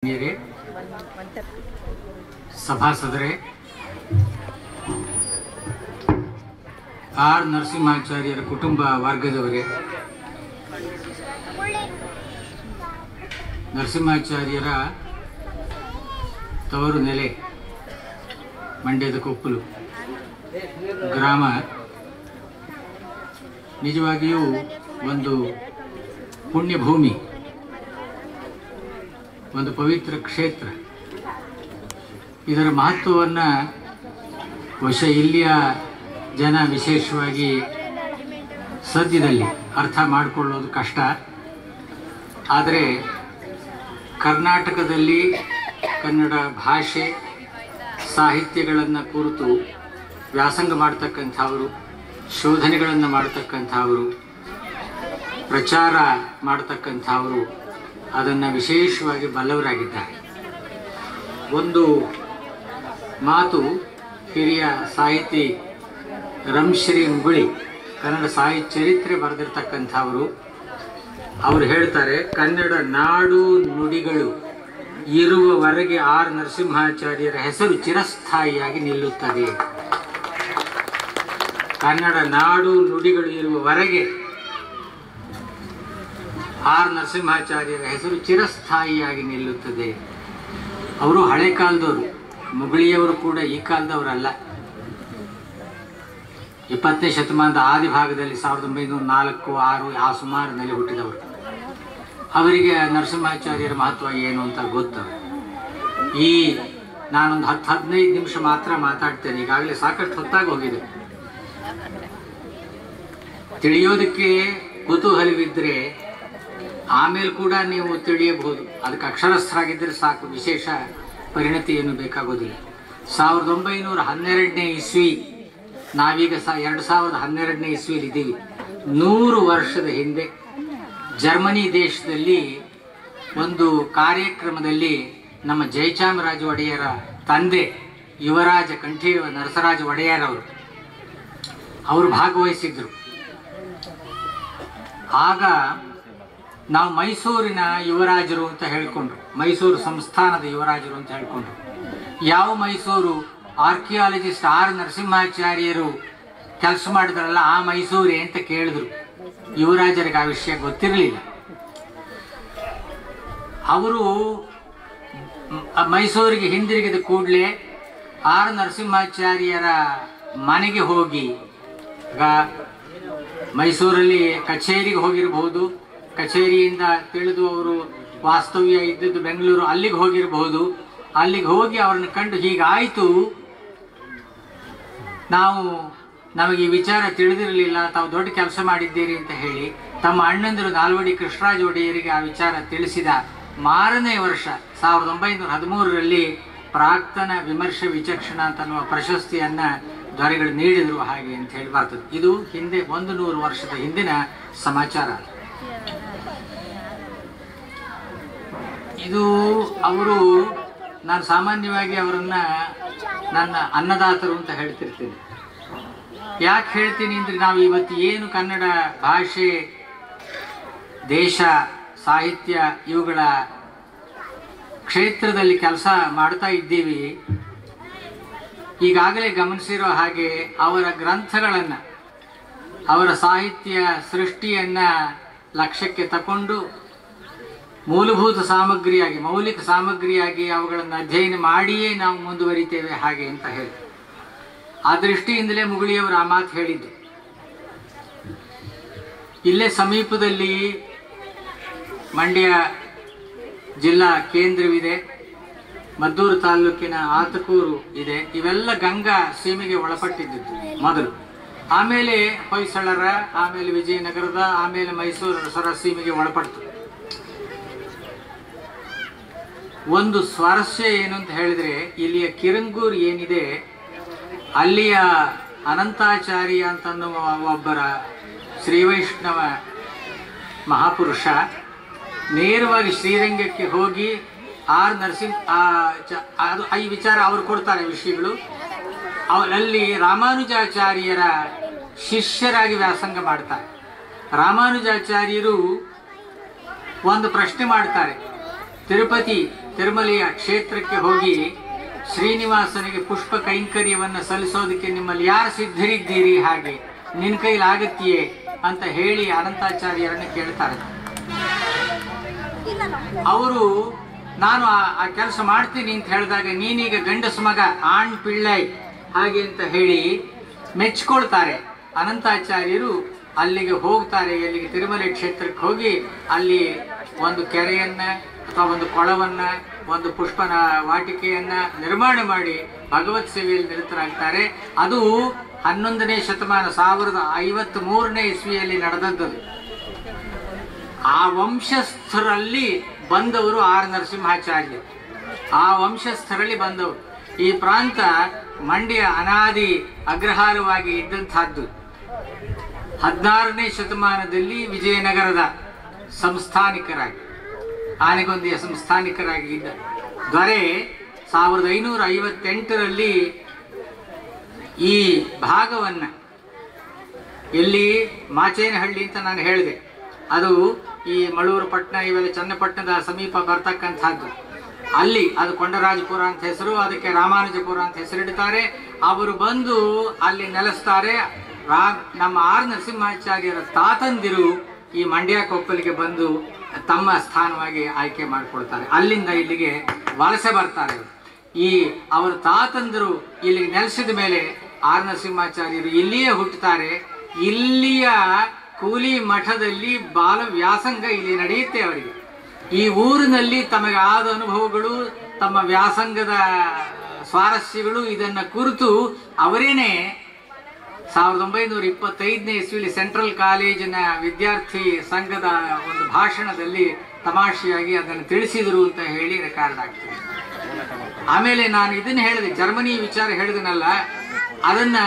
ಹಿರಿಯರೇ ಸಭಾಸದರೇ ಆರ್ ನರಸಿಂಹಾಚಾರ್ಯರ ಕುಟುಂಬ ವರ್ಗದವರೇ ನರಸಿಂಹಾಚಾರ್ಯರ ತವರು ನೆಲೆ ಮಂಡ್ಯದ ಕೊಪ್ಪಲು ಗ್ರಾಮ ನಿಜವಾಗಿಯೂ ಒಂದು ಪುಣ್ಯಭೂಮಿ ಒಂದು ಪವಿತ್ರ ಕ್ಷೇತ್ರ ಇದರ ಮಹತ್ವವನ್ನು ಬಹುಶಃ ಇಲ್ಲಿಯ ಜನ ವಿಶೇಷವಾಗಿ ಸದ್ಯದಲ್ಲಿ ಅರ್ಥ ಮಾಡಿಕೊಳ್ಳೋದು ಕಷ್ಟ ಆದರೆ ಕರ್ನಾಟಕದಲ್ಲಿ ಕನ್ನಡ ಭಾಷೆ ಸಾಹಿತ್ಯಗಳನ್ನು ಕುರಿತು ವ್ಯಾಸಂಗ ಮಾಡ್ತಕ್ಕಂಥವರು ಶೋಧನೆಗಳನ್ನು ಮಾಡ್ತಕ್ಕಂಥವರು ಪ್ರಚಾರ ಮಾಡ್ತಕ್ಕಂಥವರು ಅದನ್ನು ವಿಶೇಷವಾಗಿ ಬಲ್ಲವರಾಗಿದ್ದಾರೆ ಒಂದು ಮಾತು ಹಿರಿಯ ಸಾಹಿತಿ ರಂಶ್ರೀ ಮುಗುಳಿ ಕನ್ನಡ ಸಾಹಿತ್ಯ ಚರಿತ್ರೆ ಬರೆದಿರ್ತಕ್ಕಂಥವರು ಅವರು ಹೇಳ್ತಾರೆ ಕನ್ನಡ ನಾಡು ನುಡಿಗಳು ಇರುವವರೆಗೆ ಆರ್ ನರಸಿಂಹಾಚಾರ್ಯರ ಹೆಸರು ಚಿರಸ್ಥಾಯಿಯಾಗಿ ನಿಲ್ಲುತ್ತದೆ ಕನ್ನಡ ನಾಡು ನುಡಿಗಳು ಇರುವವರೆಗೆ ಆರ್ ನರಸಿಂಹಾಚಾರ್ಯರ ಹೆಸರು ಚಿರಸ್ಥಾಯಿಯಾಗಿ ನಿಲ್ಲುತ್ತದೆ ಅವರು ಹಳೆ ಕಾಲದವರು ಮುಗುಳಿಯವರು ಕೂಡ ಈ ಕಾಲದವರಲ್ಲ ಇಪ್ಪತ್ತನೇ ಶತಮಾನದ ಆದಿ ಭಾಗದಲ್ಲಿ ಸಾವಿರದ ಒಂಬೈನೂರ ನಾಲ್ಕು ಆರು ಆ ಸುಮಾರಿನಲ್ಲಿ ಹುಟ್ಟಿದವರು ಅವರಿಗೆ ನರಸಿಂಹಾಚಾರ್ಯರ ಮಹತ್ವ ಏನು ಅಂತ ಗೊತ್ತು ಈ ನಾನೊಂದು ಹತ್ತು ಹದಿನೈದು ನಿಮಿಷ ಮಾತ್ರ ಮಾತಾಡ್ತೇನೆ ಈಗಾಗಲೇ ಸಾಕಷ್ಟು ಹೊತ್ತಾಗಿ ಹೋಗಿದೆ ತಿಳಿಯೋದಕ್ಕೆ ಕುತೂಹಲವಿದ್ದರೆ ಆಮೇಲೆ ಕೂಡ ನೀವು ತಿಳಿಯಬಹುದು ಅದಕ್ಕೆ ಅಕ್ಷರಸ್ಥರಾಗಿದ್ದರೆ ಸಾಕು ವಿಶೇಷ ಪರಿಣತಿ ಏನು ಬೇಕಾಗೋದಿಲ್ಲ ಸಾವಿರದ ಒಂಬೈನೂರ ಹನ್ನೆರಡನೇ ಇಸ್ವಿ ನಾವೀಗ ಸಹ ಎರಡು ಸಾವಿರದ ಹನ್ನೆರಡನೇ ಇಸ್ವಿಲಿ ಇದ್ದೀವಿ ನೂರು ವರ್ಷದ ಹಿಂದೆ ಜರ್ಮನಿ ದೇಶದಲ್ಲಿ ಒಂದು ಕಾರ್ಯಕ್ರಮದಲ್ಲಿ ನಮ್ಮ ಜಯಚಾಮರಾಜ ಒಡೆಯರ ತಂದೆ ಯುವರಾಜ ಕಂಠೀರವ ನರಸರಾಜ ಒಡೆಯರ್ ಅವರು ಅವರು ಭಾಗವಹಿಸಿದ್ರು ಆಗ ನಾವು ಮೈಸೂರಿನ ಯುವರಾಜರು ಅಂತ ಹೇಳ್ಕೊಂಡ್ರು ಮೈಸೂರು ಸಂಸ್ಥಾನದ ಯುವರಾಜರು ಅಂತ ಹೇಳ್ಕೊಂಡ್ರು ಯಾವ ಮೈಸೂರು ಆರ್ಕಿಯಾಲಜಿಸ್ಟ್ ಆರ್ ನರಸಿಂಹಾಚಾರ್ಯರು ಕೆಲಸ ಮಾಡಿದ್ರಲ್ಲ ಆ ಮೈಸೂರೇ ಅಂತ ಕೇಳಿದ್ರು ಯುವರಾಜರಿಗೆ ಆ ವಿಷಯ ಗೊತ್ತಿರಲಿಲ್ಲ ಅವರು ಮೈಸೂರಿಗೆ ಹಿಂದಿರುಗಿದ ಕೂಡಲೇ ಆರ್ ನರಸಿಂಹಾಚಾರ್ಯರ ಮನೆಗೆ ಹೋಗಿ ಈಗ ಮೈಸೂರಲ್ಲಿ ಕಚೇರಿಗೆ ಹೋಗಿರಬಹುದು ಕಚೇರಿಯಿಂದ ತಿಳಿದು ಅವರು ವಾಸ್ತವ್ಯ ಇದ್ದದ್ದು ಬೆಂಗಳೂರು ಅಲ್ಲಿಗೆ ಹೋಗಿರಬಹುದು ಅಲ್ಲಿಗೆ ಹೋಗಿ ಅವ್ರನ್ನ ಕಂಡು ಹೀಗಾಯಿತು ನಾವು ನಮಗೆ ಈ ವಿಚಾರ ತಿಳಿದಿರಲಿಲ್ಲ ತಾವು ದೊಡ್ಡ ಕೆಲಸ ಮಾಡಿದ್ದೀರಿ ಅಂತ ಹೇಳಿ ತಮ್ಮ ಅಣ್ಣಂದಿರು ನಾಲ್ವಡಿ ಕೃಷ್ಣರಾಜ ಒಡೆಯರಿಗೆ ಆ ವಿಚಾರ ತಿಳಿಸಿದ ಮಾರನೇ ವರ್ಷ ಸಾವಿರದ ಒಂಬೈನೂರ ಹದಿಮೂರರಲ್ಲಿ ಪ್ರಾಕ್ತನ ವಿಮರ್ಶೆ ವಿಚಕ್ಷಣ ಅಂತನ್ನುವ ಪ್ರಶಸ್ತಿಯನ್ನ ದೊರೆಗಳು ನೀಡಿದರು ಹಾಗೆ ಅಂತ ಹೇಳಿ ಬರ್ತದೆ ಇದು ಹಿಂದೆ ಒಂದು ನೂರು ವರ್ಷದ ಹಿಂದಿನ ಸಮಾಚಾರ ಇದು ಅವರು ನಾನು ಸಾಮಾನ್ಯವಾಗಿ ಅವರನ್ನ ನನ್ನ ಅನ್ನದಾತರು ಅಂತ ಹೇಳ್ತಿರ್ತೀನಿ ಯಾಕೆ ಹೇಳ್ತೀನಿ ಅಂದರೆ ನಾವು ಇವತ್ತು ಏನು ಕನ್ನಡ ಭಾಷೆ ದೇಶ ಸಾಹಿತ್ಯ ಇವುಗಳ ಕ್ಷೇತ್ರದಲ್ಲಿ ಕೆಲಸ ಮಾಡ್ತಾ ಇದ್ದೀವಿ ಈಗಾಗಲೇ ಗಮನಿಸಿರೋ ಹಾಗೆ ಅವರ ಗ್ರಂಥಗಳನ್ನು ಅವರ ಸಾಹಿತ್ಯ ಸೃಷ್ಟಿಯನ್ನು ಲಕ್ಷ್ಯಕ್ಕೆ ತಕೊಂಡು ಮೂಲಭೂತ ಸಾಮಗ್ರಿಯಾಗಿ ಮೌಲಿಕ ಸಾಮಗ್ರಿಯಾಗಿ ಅವುಗಳನ್ನು ಅಧ್ಯಯನ ಮಾಡಿಯೇ ನಾವು ಮುಂದುವರಿತೇವೆ ಹಾಗೆ ಅಂತ ಹೇಳಿ ಆ ದೃಷ್ಟಿಯಿಂದಲೇ ಮುಗುಳಿಯವರು ಆ ಮಾತು ಹೇಳಿದ್ದು ಇಲ್ಲೇ ಸಮೀಪದಲ್ಲಿ ಮಂಡ್ಯ ಜಿಲ್ಲಾ ಕೇಂದ್ರವಿದೆ ಮದ್ದೂರು ತಾಲೂಕಿನ ಆತಕೂರು ಇದೆ ಇವೆಲ್ಲ ಗಂಗಾ ಸೀಮೆಗೆ ಒಳಪಟ್ಟಿದ್ದು ಮೊದಲು ಆಮೇಲೆ ಹೊಯ್ಸಳರ ಆಮೇಲೆ ವಿಜಯನಗರದ ಆಮೇಲೆ ಮೈಸೂರು ಸರ ಸೀಮೆಗೆ ಒಳಪಡ್ತು ಒಂದು ಸ್ವಾರಸ್ಯ ಏನು ಅಂತ ಹೇಳಿದ್ರೆ ಇಲ್ಲಿಯ ಕಿರಂಗೂರು ಏನಿದೆ ಅಲ್ಲಿಯ ಅನಂತಾಚಾರ್ಯ ಅಂತನ್ನುವ ಒಬ್ಬರ ಶ್ರೀವೈಷ್ಣವ ಮಹಾಪುರುಷ ನೇರವಾಗಿ ಶ್ರೀರಂಗಕ್ಕೆ ಹೋಗಿ ಆರ್ ನರಸಿಂಹ ಆ ಚ- ಅದು ಈ ವಿಚಾರ ಅವ್ರು ಕೊಡ್ತಾರೆ ವಿಷಯಗಳು ಅವರಲ್ಲಿ ರಾಮಾನುಜಾಚಾರ್ಯರ ಶಿಷ್ಯರಾಗಿ ವ್ಯಾಸಂಗ ಮಾಡ್ತಾರೆ ರಾಮಾನುಜಾಚಾರ್ಯರು ಒಂದು ಪ್ರಶ್ನೆ ಮಾಡ್ತಾರೆ ತಿರುಪತಿ ತಿರುಮಲೆಯ ಕ್ಷೇತ್ರಕ್ಕೆ ಹೋಗಿ ಶ್ರೀನಿವಾಸನಿಗೆ ಪುಷ್ಪ ಕೈಂಕರ್ಯವನ್ನು ಸಲ್ಲಿಸೋದಕ್ಕೆ ನಿಮ್ಮಲ್ಲಿ ಯಾರು ಸಿದ್ಧರಿದ್ದೀರಿ ಹಾಗೆ ನಿನ್ನ ಕೈಲಾಗತ್ತೆಯೇ ಅಂತ ಹೇಳಿ ಅನಂತಾಚಾರ್ಯರನ್ನು ಕೇಳ್ತಾರೆ ಅವರು ನಾನು ಆ- ಆ ಕೆಲಸ ಮಾಡ್ತೀನಿ ಅಂತ ಹೇಳಿದಾಗ ನೀನೀಗ ಗಂಡಸ ಮಗ ಆಣ್ ಪಿಳ್ಳೈ ಹಾಗೆ ಅಂತ ಹೇಳಿ ಮೆಚ್ಕೊಳ್ತಾರೆ ಅನಂತಾಚಾರ್ಯರು ಅಲ್ಲಿಗೆ ಹೋಗ್ತಾರೆ ಎಲ್ಲಿಗೆ ತಿರುಮಲೆ ಕ್ಷೇತ್ರಕ್ಕೆ ಹೋಗಿ ಅಲ್ಲಿ ಒಂದು ಕೆರೆಯನ್ನ ಅಥವಾ ಒಂದು ಕೊಳವನ್ನ ಒಂದು ಪುಷ್ಪನ ವಾಟಿಕೆಯನ್ನ ನಿರ್ಮಾಣ ಮಾಡಿ ಭಗವತ್ ಸೇವೆಯಲ್ಲಿ ನಿರತರಾಗ್ತಾರೆ ಅದು ಹನ್ನೊಂದನೇ ಶತಮಾನ ಸಾವಿರದ ಐವತ್ತ್ ಮೂರನೇ ಇಸ್ವಿಯಲ್ಲಿ ನಡೆದದ್ದು ಆ ವಂಶಸ್ಥರಲ್ಲಿ ಬಂದವರು ಆರ್ ನರಸಿಂಹಾಚಾರ್ಯ ಆ ವಂಶಸ್ಥರಲ್ಲಿ ಬಂದವರು ಈ ಪ್ರಾಂತ ಮಂಡ್ಯ ಅನಾದಿ ಅಗ್ರಹಾರವಾಗಿ ಇದ್ದಂತಹದ್ದು ಹದಿನಾರನೇ ಶತಮಾನದಲ್ಲಿ ವಿಜಯನಗರದ ಸಂಸ್ಥಾನಿಕರಾಗಿ ಆನೆಗೊಂದಿಯ ಸಂಸ್ಥಾನಿಕರಾಗಿ ಇದ್ದ ದೊರೆ ಸಾವಿರದ ಐನೂರ ಐವತ್ತೆಂಟರಲ್ಲಿ ಈ ಭಾಗವನ್ನ ಎಲ್ಲಿ ಮಾಚೇನಹಳ್ಳಿ ಅಂತ ನಾನು ಹೇಳಿದೆ ಅದು ಈ ಮಳೂರು ಪಟ್ಟಣ ಇವೆಲ್ಲ ಚನ್ನಪಟ್ಟಣದ ಸಮೀಪ ಬರ್ತಕ್ಕಂಥದ್ದು ಅಲ್ಲಿ ಅದು ಕೊಂಡರಾಜಪುರ ಅಂತ ಹೆಸರು ಅದಕ್ಕೆ ರಾಮಾನುಜಪುರ ಅಂತ ಹೆಸರಿಡ್ತಾರೆ ಅವರು ಬಂದು ಅಲ್ಲಿ ನೆಲೆಸ್ತಾರೆ ರಾ ನಮ್ಮ ಆರ್ ನರಸಿಂಹಾಚಾರ್ಯರ ತಾತಂದಿರು ಈ ಮಂಡ್ಯ ಕೊಪ್ಪಲಿಗೆ ಬಂದು ತಮ್ಮ ಸ್ಥಾನವಾಗಿ ಆಯ್ಕೆ ಮಾಡಿಕೊಳ್ತಾರೆ ಅಲ್ಲಿಂದ ಇಲ್ಲಿಗೆ ವಲಸೆ ಬರ್ತಾರೆ ಇವ್ರು. ಈ ಅವರ ತಾತಂದರು ಇಲ್ಲಿಗೆ ನೆಲೆಸಿದ ಮೇಲೆ ಆರ್ ನರಸಿಂಹಾಚಾರ್ಯರು ಇಲ್ಲಿಯೇ ಹುಟ್ಟುತ್ತಾರೆ ಇಲ್ಲಿಯ ಕೂಲಿ ಮಠದಲ್ಲಿ ಬಾಲ ವ್ಯಾಸಂಗ ಇಲ್ಲಿ ನಡೆಯುತ್ತೆ ಅವರಿಗೆ ಈ ಊರಿನಲ್ಲಿ ತಮಗೆ ಆದ ಅನುಭವಗಳು ತಮ್ಮ ವ್ಯಾಸಂಗದ ಸ್ವಾರಸ್ಯಗಳು ಇದನ್ನ ಕುರಿತು ಅವರೇನೆ ಸಾವಿರದ ಒಂಬೈನೂರ ಇಪ್ಪತ್ತೈದನೇ ಇಸ್ವಿಲಿ ಸೆಂಟ್ರಲ್ ಕಾಲೇಜಿನ ವಿದ್ಯಾರ್ಥಿ ಸಂಘದ ಒಂದು ಭಾಷಣದಲ್ಲಿ ತಮಾಷೆಯಾಗಿ ಅದನ್ನು ತಿಳಿಸಿದರು ಅಂತ ಹೇಳಿ ರೆಕಾರ್ಡ್ ಆಗ್ತದೆ ಆಮೇಲೆ ನಾನು ಇದನ್ನ ಹೇಳಿದೆ ಜರ್ಮನಿ ವಿಚಾರ ಹೇಳಿದನಲ್ಲ ಅದನ್ನ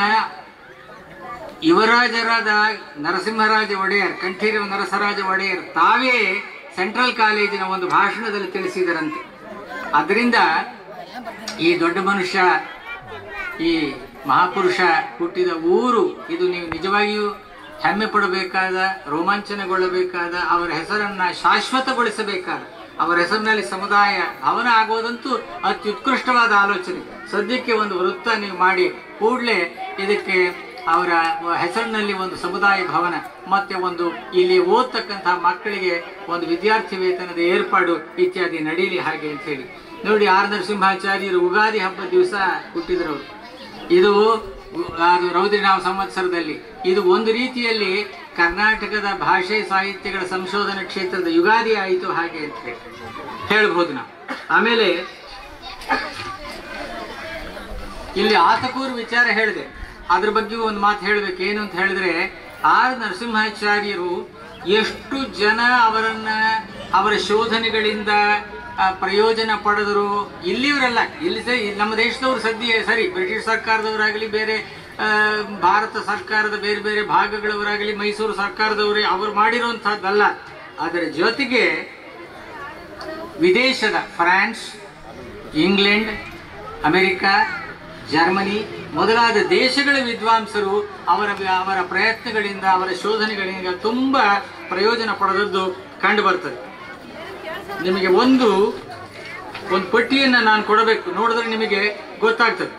ಯುವರಾಜರಾದ ನರಸಿಂಹರಾಜ ಒಡೆಯರ್ ಕಂಠೀರವ ನರಸರಾಜ ಒಡೆಯರ್ ತಾವೇ ಸೆಂಟ್ರಲ್ ಕಾಲೇಜಿನ ಒಂದು ಭಾಷಣದಲ್ಲಿ ತಿಳಿಸಿದರಂತೆ ಅದರಿಂದ ಈ ದೊಡ್ಡ ಮನುಷ್ಯ ಈ ಮಹಾಪುರುಷ ಹುಟ್ಟಿದ ಊರು ಇದು ನೀವು ನಿಜವಾಗಿಯೂ ಹೆಮ್ಮೆ ಪಡಬೇಕಾದ ರೋಮಾಂಚನಗೊಳ್ಳಬೇಕಾದ ಅವರ ಹೆಸರನ್ನ ಶಾಶ್ವತಗೊಳಿಸಬೇಕಾದ ಅವರ ಹೆಸರಿನಲ್ಲಿ ಸಮುದಾಯ ಭವನ ಆಗೋದಂತೂ ಅತ್ಯುತ್ಕೃಷ್ಟವಾದ ಆಲೋಚನೆ ಸದ್ಯಕ್ಕೆ ಒಂದು ವೃತ್ತ ನೀವು ಮಾಡಿ ಕೂಡಲೇ ಇದಕ್ಕೆ ಅವರ ಹೆಸರಿನಲ್ಲಿ ಒಂದು ಸಮುದಾಯ ಭವನ ಮತ್ತೆ ಒಂದು ಇಲ್ಲಿ ಓದ್ತಕ್ಕಂತಹ ಮಕ್ಕಳಿಗೆ ಒಂದು ವಿದ್ಯಾರ್ಥಿ ವೇತನದ ಏರ್ಪಾಡು ಇತ್ಯಾದಿ ನಡೀಲಿ ಹಾಗೆ ಅಂತ ಹೇಳಿ ನೋಡಿ ಆರ್ ನರಸಿಂಹಾಚಾರ್ಯರು ಉಗಾದಿ ಹಬ್ಬದ ದಿವಸ ಹುಟ್ಟಿದ್ರು ಅವರು ಇದು ಅದು ರೌದ್ರಿನಾಮ ಸಂವತ್ಸರದಲ್ಲಿ ಇದು ಒಂದು ರೀತಿಯಲ್ಲಿ ಕರ್ನಾಟಕದ ಭಾಷೆ ಸಾಹಿತ್ಯಗಳ ಸಂಶೋಧನಾ ಕ್ಷೇತ್ರದ ಯುಗಾದಿ ಆಯಿತು ಹಾಗೆ ಅಂತ ಹೇಳಿ ಹೇಳ್ಬೋದು ನಾವು ಆಮೇಲೆ ಇಲ್ಲಿ ಆತಕೂರು ವಿಚಾರ ಹೇಳಿದೆ ಅದ್ರ ಬಗ್ಗೆ ಒಂದು ಮಾತು ಹೇಳಬೇಕು ಏನು ಅಂತ ಹೇಳಿದ್ರೆ ಆರ್ ನರಸಿಂಹಾಚಾರ್ಯರು ಎಷ್ಟು ಜನ ಅವರನ್ನ ಅವರ ಶೋಧನೆಗಳಿಂದ ಆ, ಪ್ರಯೋಜನ ಪಡೆದರು ಇಲ್ಲಿಯವರೆಲ್ಲ ಇಲ್ಲಿ ಸರಿ ನಮ್ಮ ದೇಶದವರು ಸದ್ಯ ಸರಿ ಬ್ರಿಟಿಷ್ ಸರ್ಕಾರದವರಾಗಲಿ ಬೇರೆ ಆ, ಭಾರತ ಸರ್ಕಾರದ ಬೇರೆ ಬೇರೆ ಭಾಗಗಳವರಾಗಲಿ ಮೈಸೂರು ಸರ್ಕಾರದವರೇ ಅವರು ಮಾಡಿರುವಂತಹದ್ದಲ್ಲ ಅದರ ಜೊತೆಗೆ ವಿದೇಶದ ಫ್ರಾನ್ಸ್ ಇಂಗ್ಲೆಂಡ್ ಅಮೆರಿಕ ಜರ್ಮನಿ ಮೊದಲಾದ ದೇಶಗಳ ವಿದ್ವಾಂಸರು ಅವರ ಅವರ ಪ್ರಯತ್ನಗಳಿಂದ ಅವರ ಶೋಧನೆಗಳಿಂದ ತುಂಬ ಪ್ರಯೋಜನ ಪಡೆದದ್ದು ಕಂಡು ಬರ್ತದೆ ನಿಮಗೆ ಒಂದು ಒಂದು ಪಟ್ಟಿಯನ್ನು ನಾನು ಕೊಡಬೇಕು ನೋಡಿದ್ರೆ ನಿಮಗೆ ಗೊತ್ತಾಗ್ತದೆ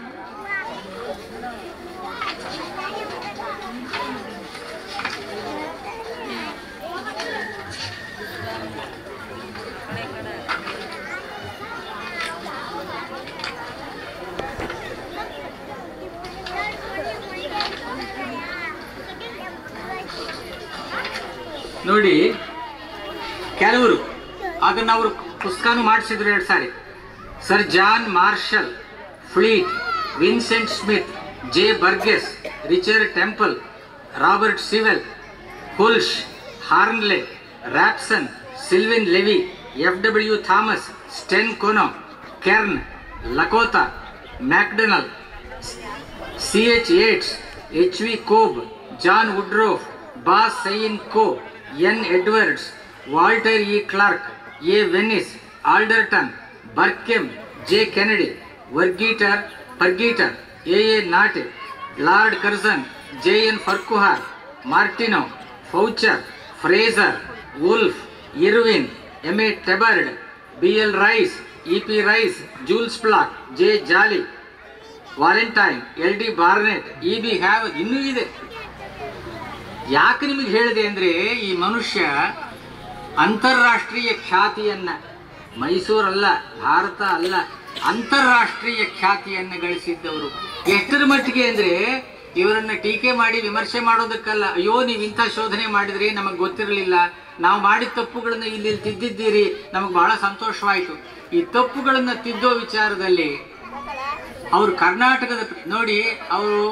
ನೋಡಿ ಕೆಲವರು ಅದನ್ನ ಅವರು ಪುಸ್ತಕನೂ ಮಾಡಿಸಿದ್ರು ಎರಡು ಸಾರಿ Sir John Marshall Fleet Vincent Smith J Burgess Richard Temple Robert Sewell Hultzsch Hoernle Rapson Sylvain Levi F W Thomas Sten Konow Kern Lacote Macdonell C H Yates H V Cobb John Woodroffe ಬಾಸ್ ಸೈನ್ ಕೋ N Edwards Walter E Clark A Venis Alderton Burkham J Kennedy ವರ್ಗೀಟರ್ Pargiter A A ನಾಟೆ Lord Curzon J N Farquhar Martineau Foucher Fraser Wolf Irvine M A ಟೆಬರ್ಡ್ B L Rice E P Rice Jules Bloch J Jolly Valentine L D Barnett E B Havell ಇನ್ನೂ ಇದೆ ಯಾಕೆ ನಿಮಗೆ ಹೇಳಿದೆ ಅಂದರೆ ಈ ಮನುಷ್ಯ ಅಂತಾರಾಷ್ಟ್ರೀಯ ಖ್ಯಾತಿಯನ್ನ ಮೈಸೂರಲ್ಲ ಭಾರತ ಅಲ್ಲ ಅಂತಾರಾಷ್ಟ್ರೀಯ ಖ್ಯಾತಿಯನ್ನು ಗಳಿಸಿದ್ದವರು ಎಷ್ಟರ ಮಟ್ಟಿಗೆ ಅಂದರೆ ಇವರನ್ನ ಟೀಕೆ ಮಾಡಿ ವಿಮರ್ಶೆ ಮಾಡೋದಕ್ಕಲ್ಲ ಅಯ್ಯೋ ನೀವು ಇಂಥ ಶೋಧನೆ ಮಾಡಿದ್ರಿ ನಮಗೆ ಗೊತ್ತಿರಲಿಲ್ಲ ನಾವು ಮಾಡಿದ ತಪ್ಪುಗಳನ್ನು ಇಲ್ಲಿ ತಿದ್ದಿದ್ದೀರಿ ನಮಗೆ ಬಹಳ ಸಂತೋಷವಾಯಿತು ಈ ತಪ್ಪುಗಳನ್ನು ತಿದ್ದೋ ವಿಚಾರದಲ್ಲಿ ಅವರು ಕರ್ನಾಟಕದ ನೋಡಿ ಅವರು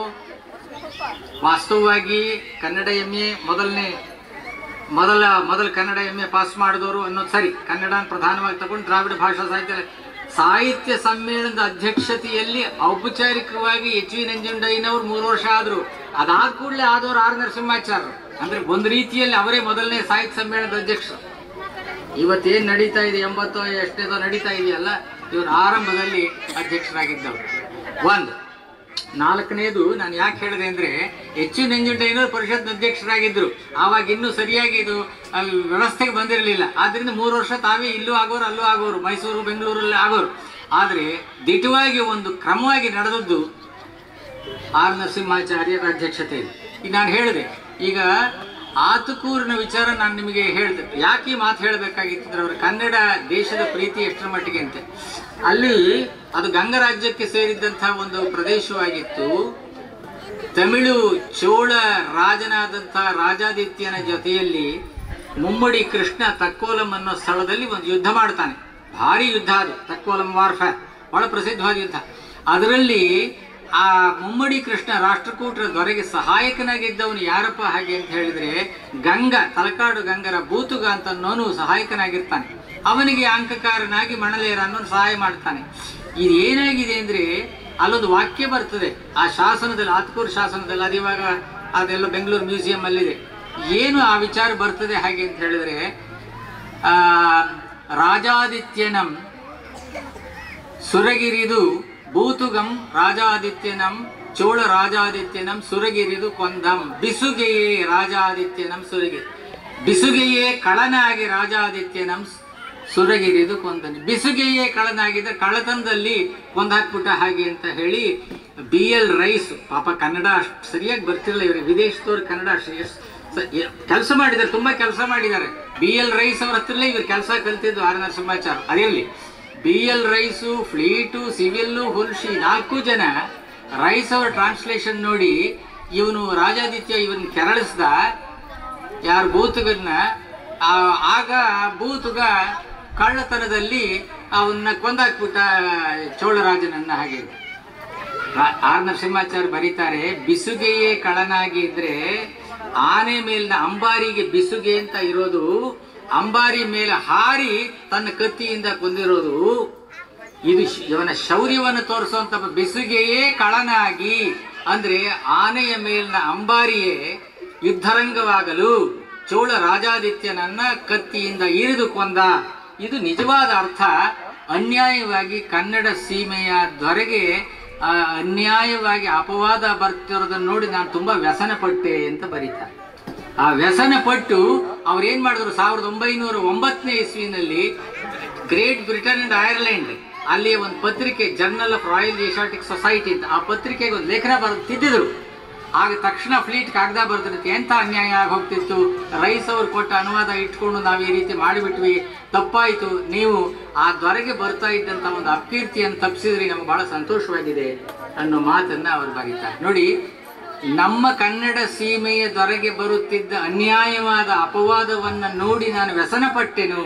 ವಾಸ್ತವವಾಗಿ ಕನ್ನಡ ಎಮ್ ಎ ಮೊದಲನೇ ಮೊದಲ ಮೊದಲ ಕನ್ನಡ ಎಮ್ ಎ ಪಾಸ್ ಮಾಡಿದವರು ಅನ್ನೋದು ಸರಿ ಕನ್ನಡ ಪ್ರಧಾನವಾಗಿ ತಗೊಂಡು ದ್ರಾವಿಡ ಭಾಷಾ ಸಾಹಿತ್ಯ ಸಾಹಿತ್ಯ ಸಮ್ಮೇಳನದ ಅಧ್ಯಕ್ಷತೆಯಲ್ಲಿ ಔಪಚಾರಿಕವಾಗಿ ಎಚ್ ವಿ ನಂಜುಂಡಯ್ಯನವ್ರು ಮೂರು ವರ್ಷ ಆದರು ಅದಾದ ಕೂಡಲೇ ಆದವರು ಆರ್ ನರಸಿಂಹಾಚಾರ್ಯರು ಅಂದ್ರೆ ಒಂದು ರೀತಿಯಲ್ಲಿ ಅವರೇ ಮೊದಲನೇ ಸಾಹಿತ್ಯ ಸಮ್ಮೇಳನದ ಅಧ್ಯಕ್ಷರು ಇವತ್ತೇನು ನಡೀತಾ ಇದೆ ಎಂಬತ್ತೋ ಎಷ್ಟೇದೋ ನಡೀತಾ ಇದೆಯಲ್ಲ ಇವರು ಆರಂಭದಲ್ಲಿ ಅಧ್ಯಕ್ಷರಾಗಿದ್ದವರು ಒಂದು ನಾಲ್ಕನೇದು ನಾನು ಯಾಕೆ ಹೇಳಿದೆ ಅಂದ್ರೆ ಹೆಚ್ಚು ನಂಜುಂಡಯ್ಯನವರು ಪರಿಷತ್ ಅಧ್ಯಕ್ಷರಾಗಿದ್ದರು ಆವಾಗ ಇನ್ನೂ ಸರಿಯಾಗಿ ಇದು ಆ, ವ್ಯವಸ್ಥೆಗೆ ಬಂದಿರಲಿಲ್ಲ ಆದ್ರಿಂದ ಮೂರು ವರ್ಷ ತಾವೇ ಇಲ್ಲೂ ಆಗೋರು ಅಲ್ಲೂ ಆಗೋರು ಮೈಸೂರು ಬೆಂಗಳೂರಲ್ಲಿ ಆಗೋರು ಆದರೆ ದಿಟವಾಗಿ ಒಂದು ಕ್ರಮವಾಗಿ ನಡೆದದ್ದು ಆರ್ ನರಸಿಂಹಾಚಾರ್ಯರ ಅಧ್ಯಕ್ಷತೆಯಲ್ಲಿ ಈಗ ನಾನು ಹೇಳಿದೆ ಈಗ ಆತುಕೂರಿನ ವಿಚಾರ ನಾನು ನಿಮಗೆ ಹೇಳಿದೆ ಯಾಕೆ ಈ ಮಾತು ಹೇಳಬೇಕಾಗಿತ್ತು ಅಂದ್ರೆ ಅವರ ಕನ್ನಡ ದೇಶದ ಪ್ರೀತಿ ಎಷ್ಟರ ಮಟ್ಟಿಗೆ ಅಂತೆ ಅಲ್ಲಿ ಅದು ಗಂಗರಾಜ್ಯಕ್ಕೆ ಸೇರಿದಂತಹ ಒಂದು ಪ್ರದೇಶವಾಗಿತ್ತು ತಮಿಳು ಚೋಳ ರಾಜನಾದಂಥ ರಾಜಾದಿತ್ಯನ ಜೊತೆಯಲ್ಲಿ ಮುಮ್ಮಡಿ ಕೃಷ್ಣ ತಕ್ಕೋಲಂ ಅನ್ನೋ ಸ್ಥಳದಲ್ಲಿ ಒಂದು ಯುದ್ಧ ಮಾಡ್ತಾನೆ ಭಾರಿ ಯುದ್ಧ ಅದು ತಕ್ಕೋಲಂ ವಾರ್ಫೇರ್ ಬಹಳ ಪ್ರಸಿದ್ಧವಾದ ಯುದ್ಧ ಅದರಲ್ಲಿ ಆ ಮುಮ್ಮಡಿ ಕೃಷ್ಣ ರಾಷ್ಟ್ರಕೂಟರ ದೊರೆಗೆ ಸಹಾಯಕನಾಗಿದ್ದವನು ಯಾರಪ್ಪ ಹಾಗೆ ಅಂತ ಹೇಳಿದ್ರೆ ಗಂಗ ತಲಕಾಡು ಗಂಗರ ಬೂತುಗ ಅಂತ ಅನ್ನೋನು ಸಹಾಯಕನಾಗಿರ್ತಾನೆ ಅವನಿಗೆ ಅಂಕಕಾರನಾಗಿ ಮಣಲೇರ ಅನ್ನೋನು ಸಹಾಯ ಮಾಡ್ತಾನೆ ಇದು ಏನಾಗಿದೆ ಅಂದ್ರೆ ಅಲ್ಲೊಂದು ವಾಕ್ಯ ಬರ್ತದೆ ಆ ಶಾಸನದಲ್ಲಿ ಆತ್ಕೂರು ಶಾಸನದಲ್ಲಿ ಅದು ಇವಾಗ ಅದೆಲ್ಲ ಬೆಂಗಳೂರು ಮ್ಯೂಸಿಯಂ ಅಲ್ಲಿದೆ ಏನು ಆ ವಿಚಾರ ಬರ್ತದೆ ಹಾಗೆ ಅಂತ ಹೇಳಿದ್ರೆ ಆ ರಾಜಾದಿತ್ಯನಂ ಸುರಗಿರಿದು ಭೂತುಗಂ ರಾಜಾದಿತ್ಯನಂ ಚೋಳ ರಾಜಾದಿತ್ಯನಂ ಸುರಗಿರಿದು ಕೊಂದಂ ಬಿಸುಗೆಯೇ ರಾಜಾದಿತ್ಯನಂ ಸುರಗಿರಿ ಬಿಸುಗೆಯೇ ಕಳನಾಗಿ ರಾಜಾದಿತ್ಯನಂ ಸುರಗಿರಿದು ಕೊಂದನು ಬಿಸುಗೆಯೇ ಕಳನಾಗಿದ್ದ ಕಳತನದಲ್ಲಿ ಕೊಂದಾಕ್ಬಿಟ್ಟ ಹಾಗೆ ಅಂತ ಹೇಳಿ ಬಿ ಎಲ್ ರೈಸ್ ಪಾಪ ಕನ್ನಡ ಅಷ್ಟು ಸರಿಯಾಗಿ ಬರ್ತಿರಲಿಲ್ಲ ಇವರಿಗೆ ವಿದೇಶದವ್ರು ಕನ್ನಡ ಕೆಲಸ ಮಾಡಿದ್ದಾರೆ ತುಂಬಾ ಕೆಲಸ ಮಾಡಿದ್ದಾರೆ ಬಿ ಎಲ್ ರೈಸ್ ಅವ್ರ ಹತ್ರಲ್ಲೇ ಇವ್ರು ಕೆಲಸ ಕಲ್ತಿದ್ದು ಆರ್ ನರಸಿಂಹಾಚಾರ ಅದೆಲ್ಲಿ B L Rice Fleet Sewell Hultzsch ನಾಲ್ಕು ಜನ ರೈಸ್ ಅವರ ಟ್ರಾನ್ಸ್ಲೇಷನ್ ನೋಡಿ ಇವನು ರಾಜಾದಿತ್ಯ ಇವನ್ ಕೆರಳಿಸ್ದ ಯಾರು ಬೂತುಗನ್ನ ಆ- ಆಗ ಆ ಬೂತುಗ ಕಳ್ಳತನದಲ್ಲಿ ಅವನ್ನ ಕೊಂದಾಕ್ಬಿಟ್ಟ ಚೋಳರಾಜನನ್ನ ಹಾಗೆ ರಾ- ಆರ್ ನರಸಿಂಹಾಚಾರ್ಯ ಬರೀತಾರೆ ಬಿಸುಗೆಯೇ ಕಳನಾಗಿ ಇದ್ರೆ ಆನೆ ಮೇಲಿನ ಅಂಬಾರಿಗೆ ಬಿಸುಗೆ ಅಂತ ಇರೋದು ಅಂಬಾರಿ ಮೇಲೆ ಹಾರಿ ತನ್ನ ಕತ್ತಿಯಿಂದ ಕೊಂದಿರೋದು ಇದು ಶ್- ಇವನ ಶೌರ್ಯವನ್ನು ತೋರಿಸುವಂತ ಬಿಸುಗೆಯೇ ಕಳನಾಗಿ ಅಂದ್ರೆ ಆನೆಯ ಮೇಲಿನ ಅಂಬಾರಿಯೇ ಯುದ್ಧರಂಗವಾಗಲು ಚೋಳ ರಾಜಾದಿತ್ಯನನ್ನ ಕತ್ತಿಯಿಂದ ಇರಿದು ಕೊಂದ ಇದು ನಿಜವಾದ ಅರ್ಥ ಅನ್ಯಾಯವಾಗಿ ಕನ್ನಡ ಸೀಮೆಯ ದೊರೆಗೆ ಆ, ಅನ್ಯಾಯವಾಗಿ ಅಪವಾದ ಬರ್ತಿರೋದನ್ನ ನೋಡಿ ನಾನು ತುಂಬಾ ವ್ಯಸನ ಪಟ್ಟೆ ಅಂತ ಬರೀತಾರೆ ಆ ವ್ಯಸನ ಪಟ್ಟು ಅವ್ರು ಏನ್ ಮಾಡಿದ್ರು ಸಾವಿರದ ಒಂಬೈನೂರ ಒಂಬತ್ತನೇ ಇಸ್ವಿನಲ್ಲಿ ಗ್ರೇಟ್ ಬ್ರಿಟನ್ ಅಂಡ್ ಐರ್ಲೆಂಡ್ ಅಲ್ಲಿ ಒಂದು ಪತ್ರಿಕೆ Journal of Royal Asiatic Society ಅಂತ ಆ ಪತ್ರಿಕೆಗೆ ಒಂದು ಲೇಖನ ಬರೆದು ತಿದ್ದಿದ್ರು ಆಗ ತಕ್ಷಣ ಫ್ಲೀಟ್ ಕಾಗದ ಬರ್ತಿರುತ್ತೆ ಎಂಥ ಅನ್ಯಾಯ ಆಗಿ ಹೋಗ್ತಿತ್ತು ರೈಸ್ ಅವ್ರು ಕೊಟ್ಟ ಅನುವಾದ ಇಟ್ಕೊಂಡು ನಾವು ಈ ರೀತಿ ಮಾಡಿಬಿಟ್ವಿ ತಪ್ಪಾಯಿತು ನೀವು ಆ ದೊರೆಗೆ ಬರ್ತಾ ಇದ್ದಂಥ ಒಂದು ಅಪಕೀರ್ತಿಯನ್ನು ತಪ್ಪಿಸಿದ್ರಿ ನಮ್ಗೆ ಬಹಳ ಸಂತೋಷವಾಗಿದೆ ಅನ್ನೋ ಮಾತನ್ನ ಅವರು ಬರೀತಾರೆ ನೋಡಿ ನಮ್ಮ ಕನ್ನಡ ಸೀಮೆಯ ದೊರೆಗೆ ಬರುತ್ತಿದ್ದ ಅನ್ಯಾಯವಾದ ಅಪವಾದವನ್ನ ನೋಡಿ ನಾನು ವ್ಯಸನ ಪಟ್ಟೆನು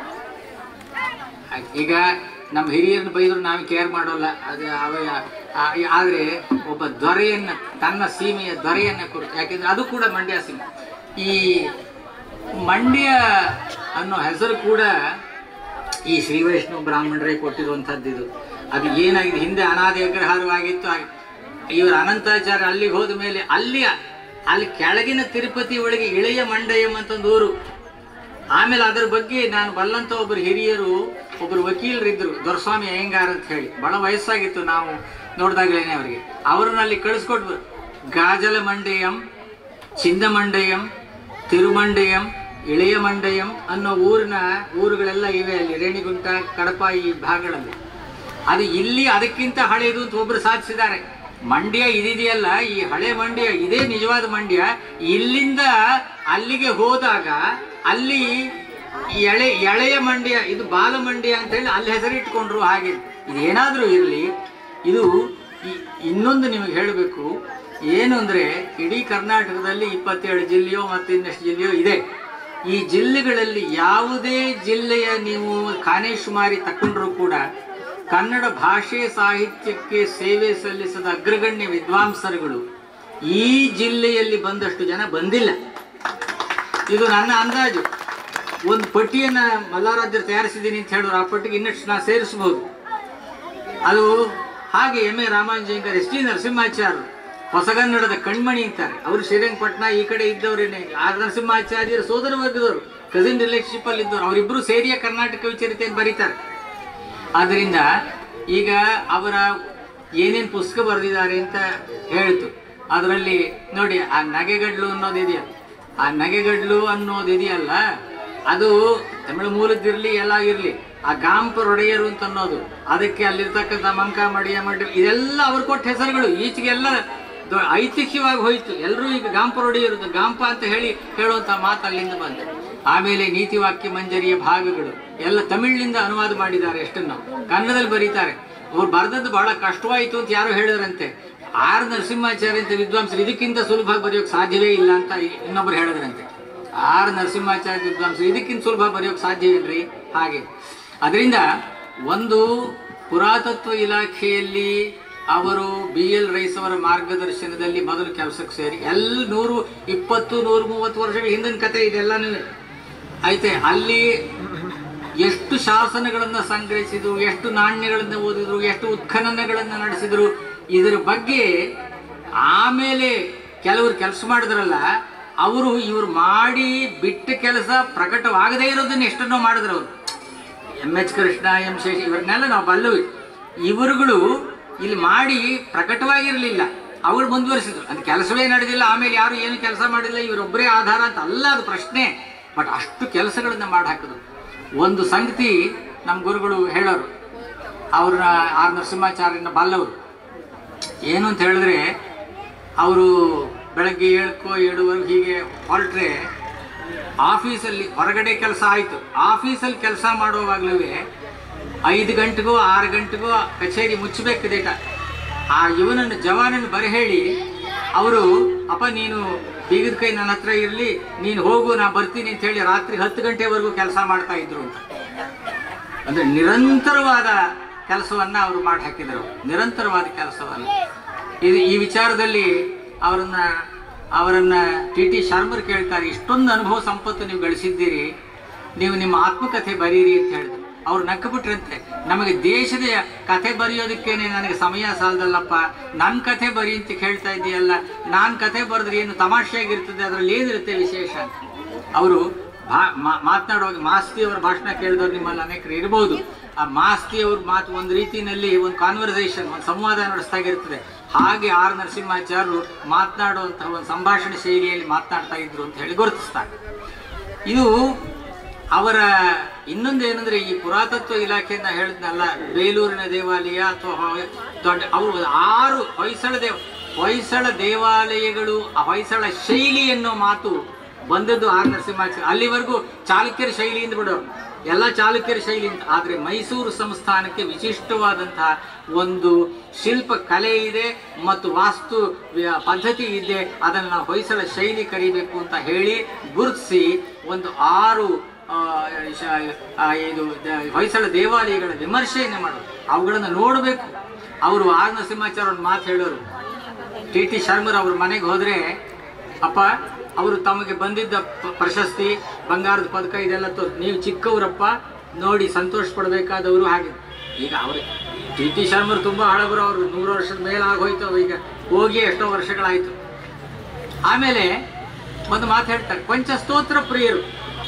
ಈಗ ನಮ್ಮ ಹಿರಿಯರನ್ನ ಬೈದ್ರು ನಾವು ಕೇರ್ ಮಾಡೋಲ್ಲ ಅದು ಅವ ಆ- ಆದ್ರೆ ಒಬ್ಬ ದೊರೆಯನ್ನ ತನ್ನ ಸೀಮೆಯ ದೊರೆಯನ್ನ ಕುರಿತು ಯಾಕೆಂದ್ರೆ ಅದು ಕೂಡ ಮಂಡ್ಯ ಸೀಮೆ ಈ ಮಂಡ್ಯ ಅನ್ನೋ ಹೆಸರು ಕೂಡ ಈ ಶ್ರೀ ವೈಷ್ಣವ ಬ್ರಾಹ್ಮಣರೇ ಕೊಟ್ಟಿರುವಂಥದ್ದು ಇದು ಅದು ಏನಾಗಿದೆ ಹಿಂದೆ ಅನಾದಿ ಅಗ್ರಹಾರವಾಗಿತ್ತು ಆಗ- ಇವರು ಅನಂತಾಚಾರ್ಯ ಅಲ್ಲಿಗೆ ಹೋದ ಮೇಲೆ ಅಲ್ಲಿ ಅಲ್ಲಿ ಕೆಳಗಿನ ತಿರುಪತಿ ಒಳಗೆ ಇಳೆಯ ಮಂಡಯಂ ಅಂತ ಒಂದು ಊರು ಆಮೇಲೆ ಅದರ ಬಗ್ಗೆ ನಾನು ಬಲ್ಲಂತ ಒಬ್ಬರು ಹಿರಿಯರು ಒಬ್ಬರು ವಕೀಲರಿದ್ರು ದೊರಸ್ವಾಮಿ ಅಯ್ಯಂಗಾರ್ ಅಂತ ಹೇಳಿ ಬಹಳ ವಯಸ್ಸಾಗಿತ್ತು ನಾವು ನೋಡಿದಾಗಲೇನೆ ಅವರಿಗೆ ಅವ್ರನ್ನ ಅಲ್ಲಿ ಕಳಿಸ್ಕೊಟ್ರು ಗಾಜಲ ಮಂಡಯಂ ಚಿಂದಮಂಡಯಂ ತಿರುಮಂಡಯಂ ಇಳೆಯ ಮಂಡಯಂ ಅನ್ನೋ ಊರಿನ ಊರುಗಳೆಲ್ಲ ಇವೆ ಅಲ್ಲಿ ರೇಣಿಗುಂಟ ಕಡಪ ಈ ಭಾಗಗಳಲ್ಲಿ ಅದು ಇಲ್ಲಿ ಅದಕ್ಕಿಂತ ಹಳೆಯದು ಅಂತ ಒಬ್ರು ಸಾಧಿಸಿದ್ದಾರೆ ಮಂಡ್ಯ ಇದಿದೆಯಲ್ಲ ಈ ಹಳೆ ಮಂಡ್ಯ ಇದೇ ನಿಜವಾದ ಮಂಡ್ಯ ಇಲ್ಲಿಂದ ಅಲ್ಲಿಗೆ ಹೋದಾಗ ಅಲ್ಲಿ ಎಳೆ ಎಳೆಯ ಮಂಡ್ಯ ಇದು ಬಾಲ ಮಂಡ್ಯ ಅಂತ ಹೇಳಿ ಅಲ್ಲಿ ಹೆಸರಿಟ್ಕೊಂಡ್ರು ಹಾಗೆ ಇದೇನಾದ್ರೂ ಇರಲಿ ಇದು ಈ- ಇನ್ನೊಂದು ನಿಮಗೆ ಹೇಳಬೇಕು ಏನು ಅಂದ್ರೆ ಇಡೀ ಕರ್ನಾಟಕದಲ್ಲಿ ಇಪ್ಪತ್ತೇಳು ಜಿಲ್ಲೆಯೋ ಮತ್ತು ಇನ್ನಷ್ಟು ಜಿಲ್ಲೆಯೋ ಇದೆ ಈ ಜಿಲ್ಲೆಗಳಲ್ಲಿ ಯಾವುದೇ ಜಿಲ್ಲೆಯ ನೀವು ಖಾನೇಶುಮಾರಿ ತಕೊಂಡ್ರೂ ಕೂಡ ಕನ್ನಡ ಭಾಷೆ ಸಾಹಿತ್ಯಕ್ಕೆ ಸೇವೆ ಸಲ್ಲಿಸಿದ ಅಗ್ರಗಣ್ಯ ವಿದ್ವಾಂಸರುಗಳು ಈ ಜಿಲ್ಲೆಯಲ್ಲಿ ಬಂದಷ್ಟು ಜನ ಬಂದಿಲ್ಲ ಇದು ನನ್ನ ಅಂದಾಜು ಒಂದು ಪಟ್ಟಿಯನ್ನ ಮಲ್ಲಾರಾಜ್ಯರು ತಯಾರಿಸಿದ್ದೀನಿ ಅಂತ ಹೇಳಿದ್ರು ಆ ಪಟ್ಟಿಗೆ ಇನ್ನಷ್ಟು ನಾ ಸೇರಿಸಬಹುದು ಅದು ಹಾಗೆ ಎಂ ಎ ರಾಮಾನುಜಂಕರ್ ಎಸ್ ಟಿ ನರಸಿಂಹಾಚಾರ್ಯರು ಹೊಸಗನ್ನಡದ ಕಣ್ಮಣಿ ಅಂತಾರೆ ಅವರು ಶ್ರೀರಂಗಪಟ್ಟಣ ಈ ಕಡೆ ಇದ್ದವರೇನೆ ಆರ್ ನರಸಿಂಹಾಚಾರ್ಯರ ಸೋದರ ವರ್ಗದವರು ಕಸಿನ್ ರಿಲೇಶನ್ಶಿಪ್ ಅಲ್ಲಿ ಇದ್ದವರು ಅವರಿಬ್ಬರು ಸೇರಿಯ ಕರ್ನಾಟಕ ವಿಚರಿತೆಯನ್ನು ಬರೀತಾರೆ ಆದ್ದರಿಂದ ಈಗ ಅವರ ಏನೇನು ಪುಸ್ತಕ ಬರೆದಿದ್ದಾರೆ ಅಂತ ಹೇಳ್ತು ಅದರಲ್ಲಿ ನೋಡಿ ಆ ನಗೆಗಡ್ಲು ಅನ್ನೋದಿದೆಯಲ್ಲ ಆ ನಗೆಗಡ್ಲು ಅನ್ನೋದಿದೆಯಲ್ಲ ಅದು ತಮಿಳು ಮೂಲದ್ದಿರಲಿ ಎಲ್ಲ ಇರಲಿ ಆ ಗಾಂಪರ್ ಒಡೆಯರು ಅಂತ ಅನ್ನೋದು ಅದಕ್ಕೆ ಅಲ್ಲಿರ್ತಕ್ಕಂಥ ಮಂಕ ಮಡಿಯ ಮಡಿ ಇದೆಲ್ಲ ಅವ್ರು ಕೊಟ್ಟ ಹೆಸರುಗಳು ಈಚೆಗೆಲ್ಲ ದೊ- ಐತಿಹ್ಯವಾಗಿ ಹೋಯ್ತು ಎಲ್ಲರೂ ಈಗ ಗಾಂಪರ್ ಒಡೆಯರು ಗಾಂಪ ಅಂತ ಹೇಳಿ ಹೇಳುವಂಥ ಮಾತು ಅಲ್ಲಿಂದ ಬಂತು ಆಮೇಲೆ ನೀತಿವಾಕ್ಯ ಮಂಜರಿಯ ಭಾಗಗಳು ಎಲ್ಲ ತಮಿಳಿನಿಂದ ಅನುವಾದ ಮಾಡಿದ್ದಾರೆ ಎಷ್ಟನ್ನು ಕನ್ನಡದಲ್ಲಿ ಬರೀತಾರೆ ಅವ್ರು ಬರೆದದ್ದು ಬಹಳ ಕಷ್ಟವಾಯಿತು ಅಂತ ಯಾರೋ ಹೇಳಿದ್ರಂತೆ ಆರ್ ನರಸಿಂಹಾಚಾರ್ಯ ಅಂತ ವಿದ್ವಾಂಸರು ಇದಕ್ಕಿಂತ ಸುಲಭವಾಗಿ ಬರೆಯೋಕೆ ಸಾಧ್ಯವೇ ಇಲ್ಲ ಅಂತ ಇನ್ನೊಬ್ರು ಹೇಳಿದ್ರಂತೆ ಆರ್ ನರಸಿಂಹಾಚಾರ್ಯ ವಿದ್ವಾಂಸರು ಇದಕ್ಕಿಂತ ಸುಲಭ ಬರೆಯೋಕೆ ಸಾಧ್ಯವಿಲ್ರಿ ಹಾಗೆ ಅದರಿಂದ ಒಂದು ಪುರಾತತ್ವ ಇಲಾಖೆಯಲ್ಲಿ ಅವರು ಬಿ ಎಲ್ ರೈಸ್ ಅವರ ಮಾರ್ಗದರ್ಶನದಲ್ಲಿ ಮೊದಲು ಕೆಲಸಕ್ಕೆ ಸೇರಿ ಎಲ್ಲ ನೂರು ಇಪ್ಪತ್ತು ನೂರು ಮೂವತ್ತು ವರ್ಷಗಳ ಹಿಂದಿನ ಕತೆ ಇದೆಲ್ಲನೂ ಐತೆ ಅಲ್ಲಿ ಎಷ್ಟು ಶಾಸನಗಳನ್ನು ಸಂಗ್ರಹಿಸಿದ್ರು ಎಷ್ಟು ನಾಣ್ಯಗಳನ್ನು ಓದಿದ್ರು ಎಷ್ಟು ಉತ್ಖನನಗಳನ್ನು ನಡೆಸಿದ್ರು ಇದರ ಬಗ್ಗೆ ಆಮೇಲೆ ಕೆಲವರು ಕೆಲಸ ಮಾಡಿದ್ರಲ್ಲ ಅವರು ಇವರು ಮಾಡಿ ಬಿಟ್ಟ ಕೆಲಸ ಪ್ರಕಟವಾಗದೇ ಇರೋದನ್ನ ಎಷ್ಟನ್ನೋ ಮಾಡಿದ್ರು ಅವರು ಎಂ ಎಚ್ ಕೃಷ್ಣ ಎಂ ಶೇಷ ಇವ್ರನ್ನೆಲ್ಲ ನಾವು ಬಲ್ಲವಿ ಇವರುಗಳು ಇಲ್ಲಿ ಮಾಡಿ ಪ್ರಕಟವಾಗಿರಲಿಲ್ಲ ಅವರು ಮುಂದುವರಿಸಿದ್ರು ಅದು ಕೆಲಸವೇ ನಡೆದಿಲ್ಲ ಆಮೇಲೆ ಯಾರು ಏನು ಕೆಲಸ ಮಾಡಿಲ್ಲ ಇವರೊಬ್ಬರೇ ಆಧಾರ ಅಂತ ಅಲ್ಲ ಅದು ಪ್ರಶ್ನೆ ಬಟ್ ಅಷ್ಟು ಕೆಲಸಗಳನ್ನ ಮಾಡಿ ಹಾಕಿದ್ರು ಒಂದು ಸಂಗತಿ ನಮ್ಮ ಗುರುಗಳು ಹೇಳೋರು ಅವ್ರನ್ನ ಆರ್ ನರಸಿಂಹಾಚಾರ್ಯನ ಬಲ್ಲವರು ಏನು ಅಂತ ಹೇಳಿದ್ರೆ ಅವರು ಬೆಳಗ್ಗೆ ಏಳಕ್ಕೋ ಏಳುವರೆಗೆ ಹೀಗೆ ಹೊರಟ್ರೆ ಆಫೀಸಲ್ಲಿ ಹೊರಗಡೆ ಕೆಲಸ ಆಯಿತು ಆಫೀಸಲ್ಲಿ ಕೆಲಸ ಮಾಡುವಾಗಲೂ ಐದು ಗಂಟೆಗೋ ಆರು ಗಂಟೆಗೋ ಕಚೇರಿ ಮುಚ್ಚಬೇಕು ಡೇಟ ಆ ಇವನನ್ನು ಜವಾನನ್ನು ಬರಹೇಳಿ ಅವರು ಅಪ್ಪ ನೀನು ಬೀಗದ ಕೈ ನನ್ನ ಹತ್ರ ಇರಲಿ ನೀನು ಹೋಗು ನಾ ಬರ್ತೀನಿ ಅಂತ ಹೇಳಿ ರಾತ್ರಿ ಹತ್ತು ಗಂಟೆವರೆಗೂ ಕೆಲಸ ಮಾಡ್ತಾ ಇದ್ರು ಅಂತ ಅಂದ್ರೆ ನಿರಂತರವಾದ ಕೆಲಸವನ್ನ ಅವರು ಮಾಡಿ ಹಾಕಿದರು ನಿರಂತರವಾದ ಕೆಲಸವನ್ನ ಇದು ಈ ವಿಚಾರದಲ್ಲಿ ಅವರನ್ನ ಅವರನ್ನ ಟಿ ಟಿ ಶರ್ಮರ್ ಕೇಳ್ತಾರೆ ಇಷ್ಟೊಂದು ಅನುಭವ ಸಂಪತ್ತು ನೀವು ಗಳಿಸಿದ್ದೀರಿ ನೀವು ನಿಮ್ಮ ಆತ್ಮಕಥೆ ಬರೀರಿ ಅಂತ ಹೇಳಿದ್ರು ಅವ್ರು ನಕ್ಕ ಬಿಟ್ರಂತೆ ನಮಗೆ ದೇಶದ ಕಥೆ ಬರೆಯೋದಕ್ಕೇನೆ ನನಗೆ ಸಮಯ ಸಾಲದಲ್ಲಪ್ಪ ನನ್ನ ಕಥೆ ಬರಿ ಅಂತ ಕೇಳ್ತಾ ಇದೆಯಲ್ಲ ನಾನು ಕಥೆ ಬರೆದ್ರೆ ಏನು ತಮಾಷೆಯಾಗಿರ್ತದೆ ಅದರಲ್ಲಿ ಏನಿರುತ್ತೆ ವಿಶೇಷ ಅಂತ ಅವರು ಭಾ- ಮಾ- ಮಾತನಾಡುವಾಗ ಮಾಸ್ತಿ ಅವರ ಭಾಷಣ ಕೇಳಿದವ್ರು ನಿಮ್ಮಲ್ಲಿ ಅನೇಕರು ಇರಬಹುದು ಆ ಮಾಸ್ತಿ ಅವ್ರ ಮಾತು ಒಂದು ರೀತಿಯಲ್ಲಿ ಒಂದು ಕಾನ್ವರ್ಸೇಷನ್ ಒಂದು ಸಂವಾದ ನಡೆಸ್ತಾಗಿರ್ತದೆ ಹಾಗೆ ಆರ್ ನರಸಿಂಹಾಚಾರ್ಯರು ಮಾತನಾಡುವಂತಹ ಒಂದು ಸಂಭಾಷಣೆ ಶೈಲಿಯಲ್ಲಿ ಮಾತನಾಡ್ತಾ ಇದ್ರು ಅಂತ ಹೇಳಿ ಗುರುತಿಸ್ತಾರೆ ಇದು ಅವರ ಇನ್ನೊಂದು ಏನಂದ್ರೆ ಈ ಪುರಾತತ್ವ ಇಲಾಖೆಯಿಂದ ಹೇಳಿದ್ನಲ್ಲ ಬೇಲೂರಿನ ದೇವಾಲಯ ಅಥವಾ ಹೊ- ದೊಡ್ಡ ಅವರು ಆರು ಹೊಯ್ಸಳ ದೇವ ಹೊಯ್ಸಳ ದೇವಾಲಯಗಳು ಆ ಹೊಯ್ಸಳ ಶೈಲಿ ಅನ್ನೋ ಮಾತು ಬಂದದ್ದು ಆರ್ ನರಸಿಂಹಾಚಾರ್ಯ ಅಲ್ಲಿವರೆಗೂ ಚಾಲುಕ್ಯರ ಶೈಲಿಯಿಂದ ಬಿಡೋರು ಎಲ್ಲ ಚಾಲುಕ್ಯರ ಶೈಲಿಯಿಂದ ಆದರೆ ಮೈಸೂರು ಸಂಸ್ಥಾನಕ್ಕೆ ವಿಶಿಷ್ಟವಾದಂತಹ ಒಂದು ಶಿಲ್ಪ ಕಲೆ ಇದೆ ಮತ್ತು ವಾಸ್ತು ವ್ಯ- ಪದ್ಧತಿ ಇದೆ ಅದನ್ನು ನಾವು ಹೊಯ್ಸಳ ಶೈಲಿ ಕರಿಬೇಕು ಅಂತ ಹೇಳಿ ಗುರುತಿಸಿ ಒಂದು ಆರು ಆ, ಶ- ಆ, ಇದು ದ- ಹೊಯ್ಸಳ ದೇವಾಲಯಗಳ ವಿಮರ್ಶೆಯನ್ನು ಮಾಡೋದು ಅವುಗಳನ್ನು ನೋಡಬೇಕು ಅವರು ಆರ್ ನರಸಿಂಹಾಚಾರ್ಯ ಒಂದು ಮಾತು ಹೇಳೋರು ಟಿ ಟಿ ಶರ್ಮರ್ ಅವ್ರ ಮನೆಗೆ ಹೋದರೆ ಅಪ್ಪ ಅವರು ತಮಗೆ ಬಂದಿದ್ದ ಪ- ಪ್ರಶಸ್ತಿ ಬಂಗಾರದ ಪದಕ ಇದೆಲ್ಲ ತೋ ನೀವು ಚಿಕ್ಕವರಪ್ಪ ನೋಡಿ ಸಂತೋಷ ಪಡಬೇಕಾದವರು ಹಾಗೆ ಈಗ ಅವರು ಟಿ ಟಿ ಶರ್ಮರ್ ತುಂಬ ಹಳಬರು ಅವರು ನೂರು ವರ್ಷದ ಮೇಲೆ ಆಗೋಯ್ತು ಅವ್ರು ಈಗ ಹೋಗಿ ಎಷ್ಟೋ ವರ್ಷಗಳಾಯಿತು ಆಮೇಲೆ ಒಂದು ಮಾತು ಹೇಳ್ತಾರೆ ಪಂಚಸ್ತೋತ್ರ ಪ್ರಿಯರು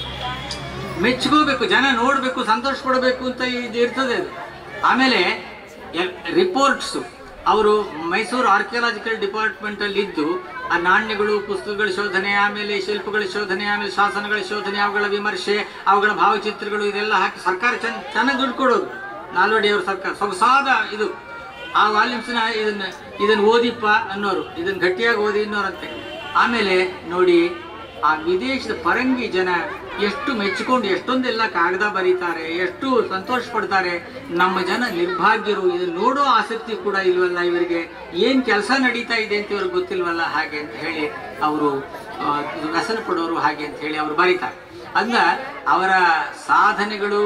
ಮೆಚ್ಕೋಬೇಕು ಜನ ನೋಡಬೇಕು ಸಂತೋಷ ಪಡಬೇಕು ಅಂತ ಇದು ಇರ್ತದೆ ಅದು ಆಮೇಲೆ ರಿಪೋರ್ಟ್ಸು ಅವರು ಮೈಸೂರು ಆರ್ಕಿಯಾಲಜಿಕಲ್ ಡಿಪಾರ್ಟ್ಮೆಂಟ್ ಅಲ್ಲಿ ಇದ್ದು ಆ ನಾಣ್ಯಗಳು ಪುಸ್ತಕಗಳ ಶೋಧನೆ ಆಮೇಲೆ ಶಿಲ್ಪಗಳ ಶೋಧನೆ ಆಮೇಲೆ ಶಾಸನಗಳ ಶೋಧನೆ ಅವುಗಳ ವಿಮರ್ಶೆ ಅವುಗಳ ಭಾವಚಿತ್ರಗಳು ಇದೆಲ್ಲ ಹಾಕಿ ಸರ್ಕಾರ ಚೆನ್ನ ಚೆನ್ನಾಗಿ ದುಡ್ಡು ಕೊಡೋದು ನಾಲ್ವಡಿಯವ್ರ ಸರ್ಕಾರ ಸೊಗಸಾದ ಇದು ಆ ವಾಲ್ಯೂಮ್ಸ್ನ ಇದನ್ನ ಇದನ್ನ ಓದಿಪ್ಪ ಅನ್ನೋರು ಇದನ್ನ ಗಟ್ಟಿಯಾಗಿ ಓದಿ ಅನ್ನೋರಂತೆ ಆಮೇಲೆ ನೋಡಿ ಆ ವಿದೇಶದ ಪರಂಗಿ ಜನ ಎಷ್ಟು ಮೆಚ್ಚಿಕೊಂಡು ಎಷ್ಟೊಂದೆಲ್ಲ ಕಾಗದ ಬರೀತಾರೆ ಎಷ್ಟು ಸಂತೋಷ ಪಡ್ತಾರೆ ನಮ್ಮ ಜನ ನಿರ್ಭಾಗ್ಯರು ಇದನ್ನ ನೋಡೋ ಆಸಕ್ತಿ ಕೂಡ ಇಲ್ವಲ್ಲ ಇವರಿಗೆ ಏನ್ ಕೆಲಸ ನಡೀತಾ ಇದೆ ಅಂತ ಇವ್ರಿಗೆ ಗೊತ್ತಿಲ್ವಲ್ಲ ಹಾಗೆ ಅಂತ ಹೇಳಿ ಅವರು ವ್ಯಸನ ಪಡೋರು ಹಾಗೆ ಅಂತ ಹೇಳಿ ಅವರು ಬರೀತಾರೆ ಅಂದ ಅವರ ಸಾಧನೆಗಳು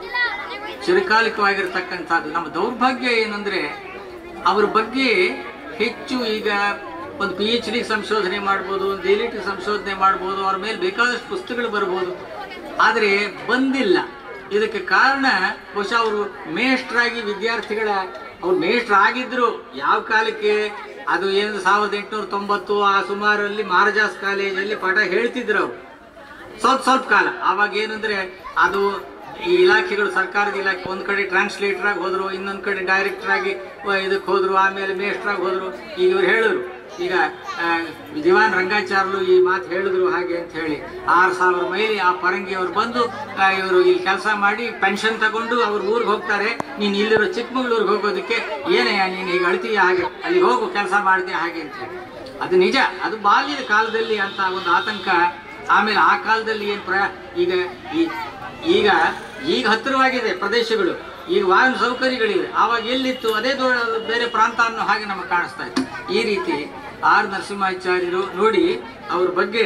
ಚಿರಕಾಲಿಕವಾಗಿರ್ತಕ್ಕಂಥದ್ದು ನಮ್ಮ ದೌರ್ಭಾಗ್ಯ ಏನಂದ್ರೆ ಅವ್ರ ಬಗ್ಗೆ ಹೆಚ್ಚು ಈಗ ಒಂದು ಪಿ ಎಚ್ ಡಿ ಸಂಶೋಧನೆ ಮಾಡ್ಬೋದು ಒಂದು ಡಿ ಟಿ ಸಂಶೋಧನೆ ಮಾಡ್ಬೋದು ಅವ್ರ ಮೇಲೆ ಬೇಕಾದಷ್ಟು ಪುಸ್ತಕಗಳು ಬರ್ಬೋದು ಆದರೆ ಬಂದಿಲ್ಲ ಇದಕ್ಕೆ ಕಾರಣ ಬಹುಶಃ ಅವರು ಮೇಷ್ಟ್ರಾಗಿ ವಿದ್ಯಾರ್ಥಿಗಳ ಅವ್ರು ಮೇಷ್ಟ್ರಾಗಿದ್ರು ಯಾವ ಕಾಲಕ್ಕೆ ಅದು ಏನು ಸಾವಿರದ ಎಂಟುನೂರ ತೊಂಬತ್ತು ಆ ಸುಮಾರಲ್ಲಿ ಮಹಾರಾಜಾಸ್ ಕಾಲೇಜಲ್ಲಿ ಪಾಠ ಹೇಳ್ತಿದ್ರು ಅವರು ಸ್ವಲ್ಪ ಸ್ವಲ್ಪ ಕಾಲ ಆವಾಗ ಏನಂದ್ರೆ ಅದು ಈ ಇಲಾಖೆಗಳು ಸರ್ಕಾರದ ಇಲಾಖೆ ಒಂದ್ ಕಡೆ ಟ್ರಾನ್ಸ್ಲೇಟರ್ ಆಗಿ ಹೋದ್ರು ಇನ್ನೊಂದ್ ಕಡೆ ಡೈರೆಕ್ಟರ್ ಆಗಿ ವ- ಇದಕ್ಕೆ ಹೋದ್ರು ಆಮೇಲೆ ಮೇಸ್ಟರ್ ಆಗಿ ಹೋದ್ರು ಈಗ ಇವ್ರು ಹೇಳಿದ್ರು ಈಗ ಆ, ದಿವಾನ್ ರಂಗಾಚಾರ್ಲು ಈ ಮಾತು ಹೇಳಿದ್ರು ಹಾಗೆ ಅಂತ ಹೇಳಿ ಆರು ಸಾವಿರ ಮೈಲಿ ಆ ಪರಂಗಿ ಅವ್ರು ಬಂದು ಇವರು ಇಲ್ಲಿ ಕೆಲಸ ಮಾಡಿ ಪೆನ್ಷನ್ ತಗೊಂಡು ಅವ್ರ ಊರಿಗೆ ಹೋಗ್ತಾರೆ ನೀನು ಇಲ್ಲಿರೋ ಚಿಕ್ಕಮಗಳೂರಿಗೆ ಹೋಗೋದಕ್ಕೆ ಏನಯ್ಯ ನೀನು ಈಗ ಅಳ್ತೀಯ ಹಾಗೆ ಅಲ್ಲಿಗೆ ಹೋಗು ಕೆಲಸ ಮಾಡ್ತೀಯ ಹಾಗೆ ಅಂತ ಹೇಳಿ ಅದು ನಿಜ ಅದು ಬಾಲ್ಯದ ಕಾಲದಲ್ಲಿ ಅಂತ ಒಂದು ಆತಂಕ ಆಮೇಲೆ ಆ ಕಾಲದಲ್ಲಿ ಏನು ಪ್ರ ಈಗ ಈ- ಈಗ ಈಗ ಹತ್ತಿರವಾಗಿದೆ ಪ್ರದೇಶಗಳು ಈಗ ವಾಹನ ಸೌಕರ್ಯಗಳಿವೆ ಆವಾಗ ಎಲ್ಲಿತ್ತು ಅದೇ ದೊ- ಬೇರೆ ಪ್ರಾಂತ ಅನ್ನೋ ಹಾಗೆ ನಮಗೆ ಕಾಣಿಸ್ತಾ ಇತ್ತು ಈ ರೀತಿ ಆರ್ ನರಸಿಂಹಾಚಾರ್ಯರು ನೋಡಿ ಅವ್ರ ಬಗ್ಗೆ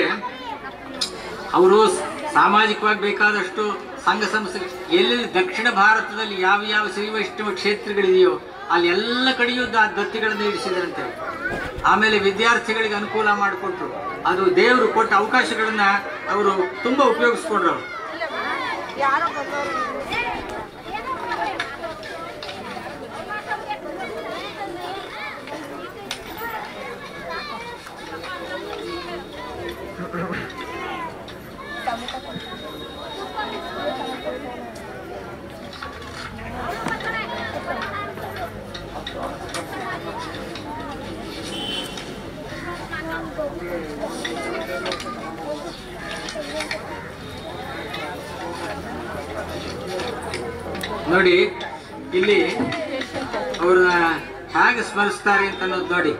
ಅವರು ಸಾಮಾಜಿಕವಾಗಿ ಬೇಕಾದಷ್ಟು ಸಂಘ ಸಂಸ್ಥೆ ಎಲ್ಲೆಲ್ಲಿ ದಕ್ಷಿಣ ಭಾರತದಲ್ಲಿ ಯಾವ ಯಾವ ಶ್ರೀ ವೈಷ್ಣವ ಕ್ಷೇತ್ರಗಳಿದೆಯೋ ಅಲ್ಲಿ ಎಲ್ಲ ಕಡೆಯೂ ದ- ದತ್ತಿಗಳನ್ನು ಇಡಿಸಿದ್ರಂತೆ ಆಮೇಲೆ ವಿದ್ಯಾರ್ಥಿಗಳಿಗೆ ಅನುಕೂಲ ಮಾಡಿಕೊಟ್ರು ಅದು ದೇವರು ಕೊಟ್ಟ ಅವಕಾಶಗಳನ್ನ ಅವರು ತುಂಬಾ ಉಪಯೋಗಿಸ್ಕೊಂಡ್ರು ಅವ್ರು. ಯಾರೋ ಬಂದವರು ನೋಡಿ ಇಲ್ಲಿ ಅವ್ರನ್ನ ಹೇಗೆ ಸ್ಮರಿಸ್ತಾರೆ ಅಂತ ಅನ್ನೋದು ನೋಡಿ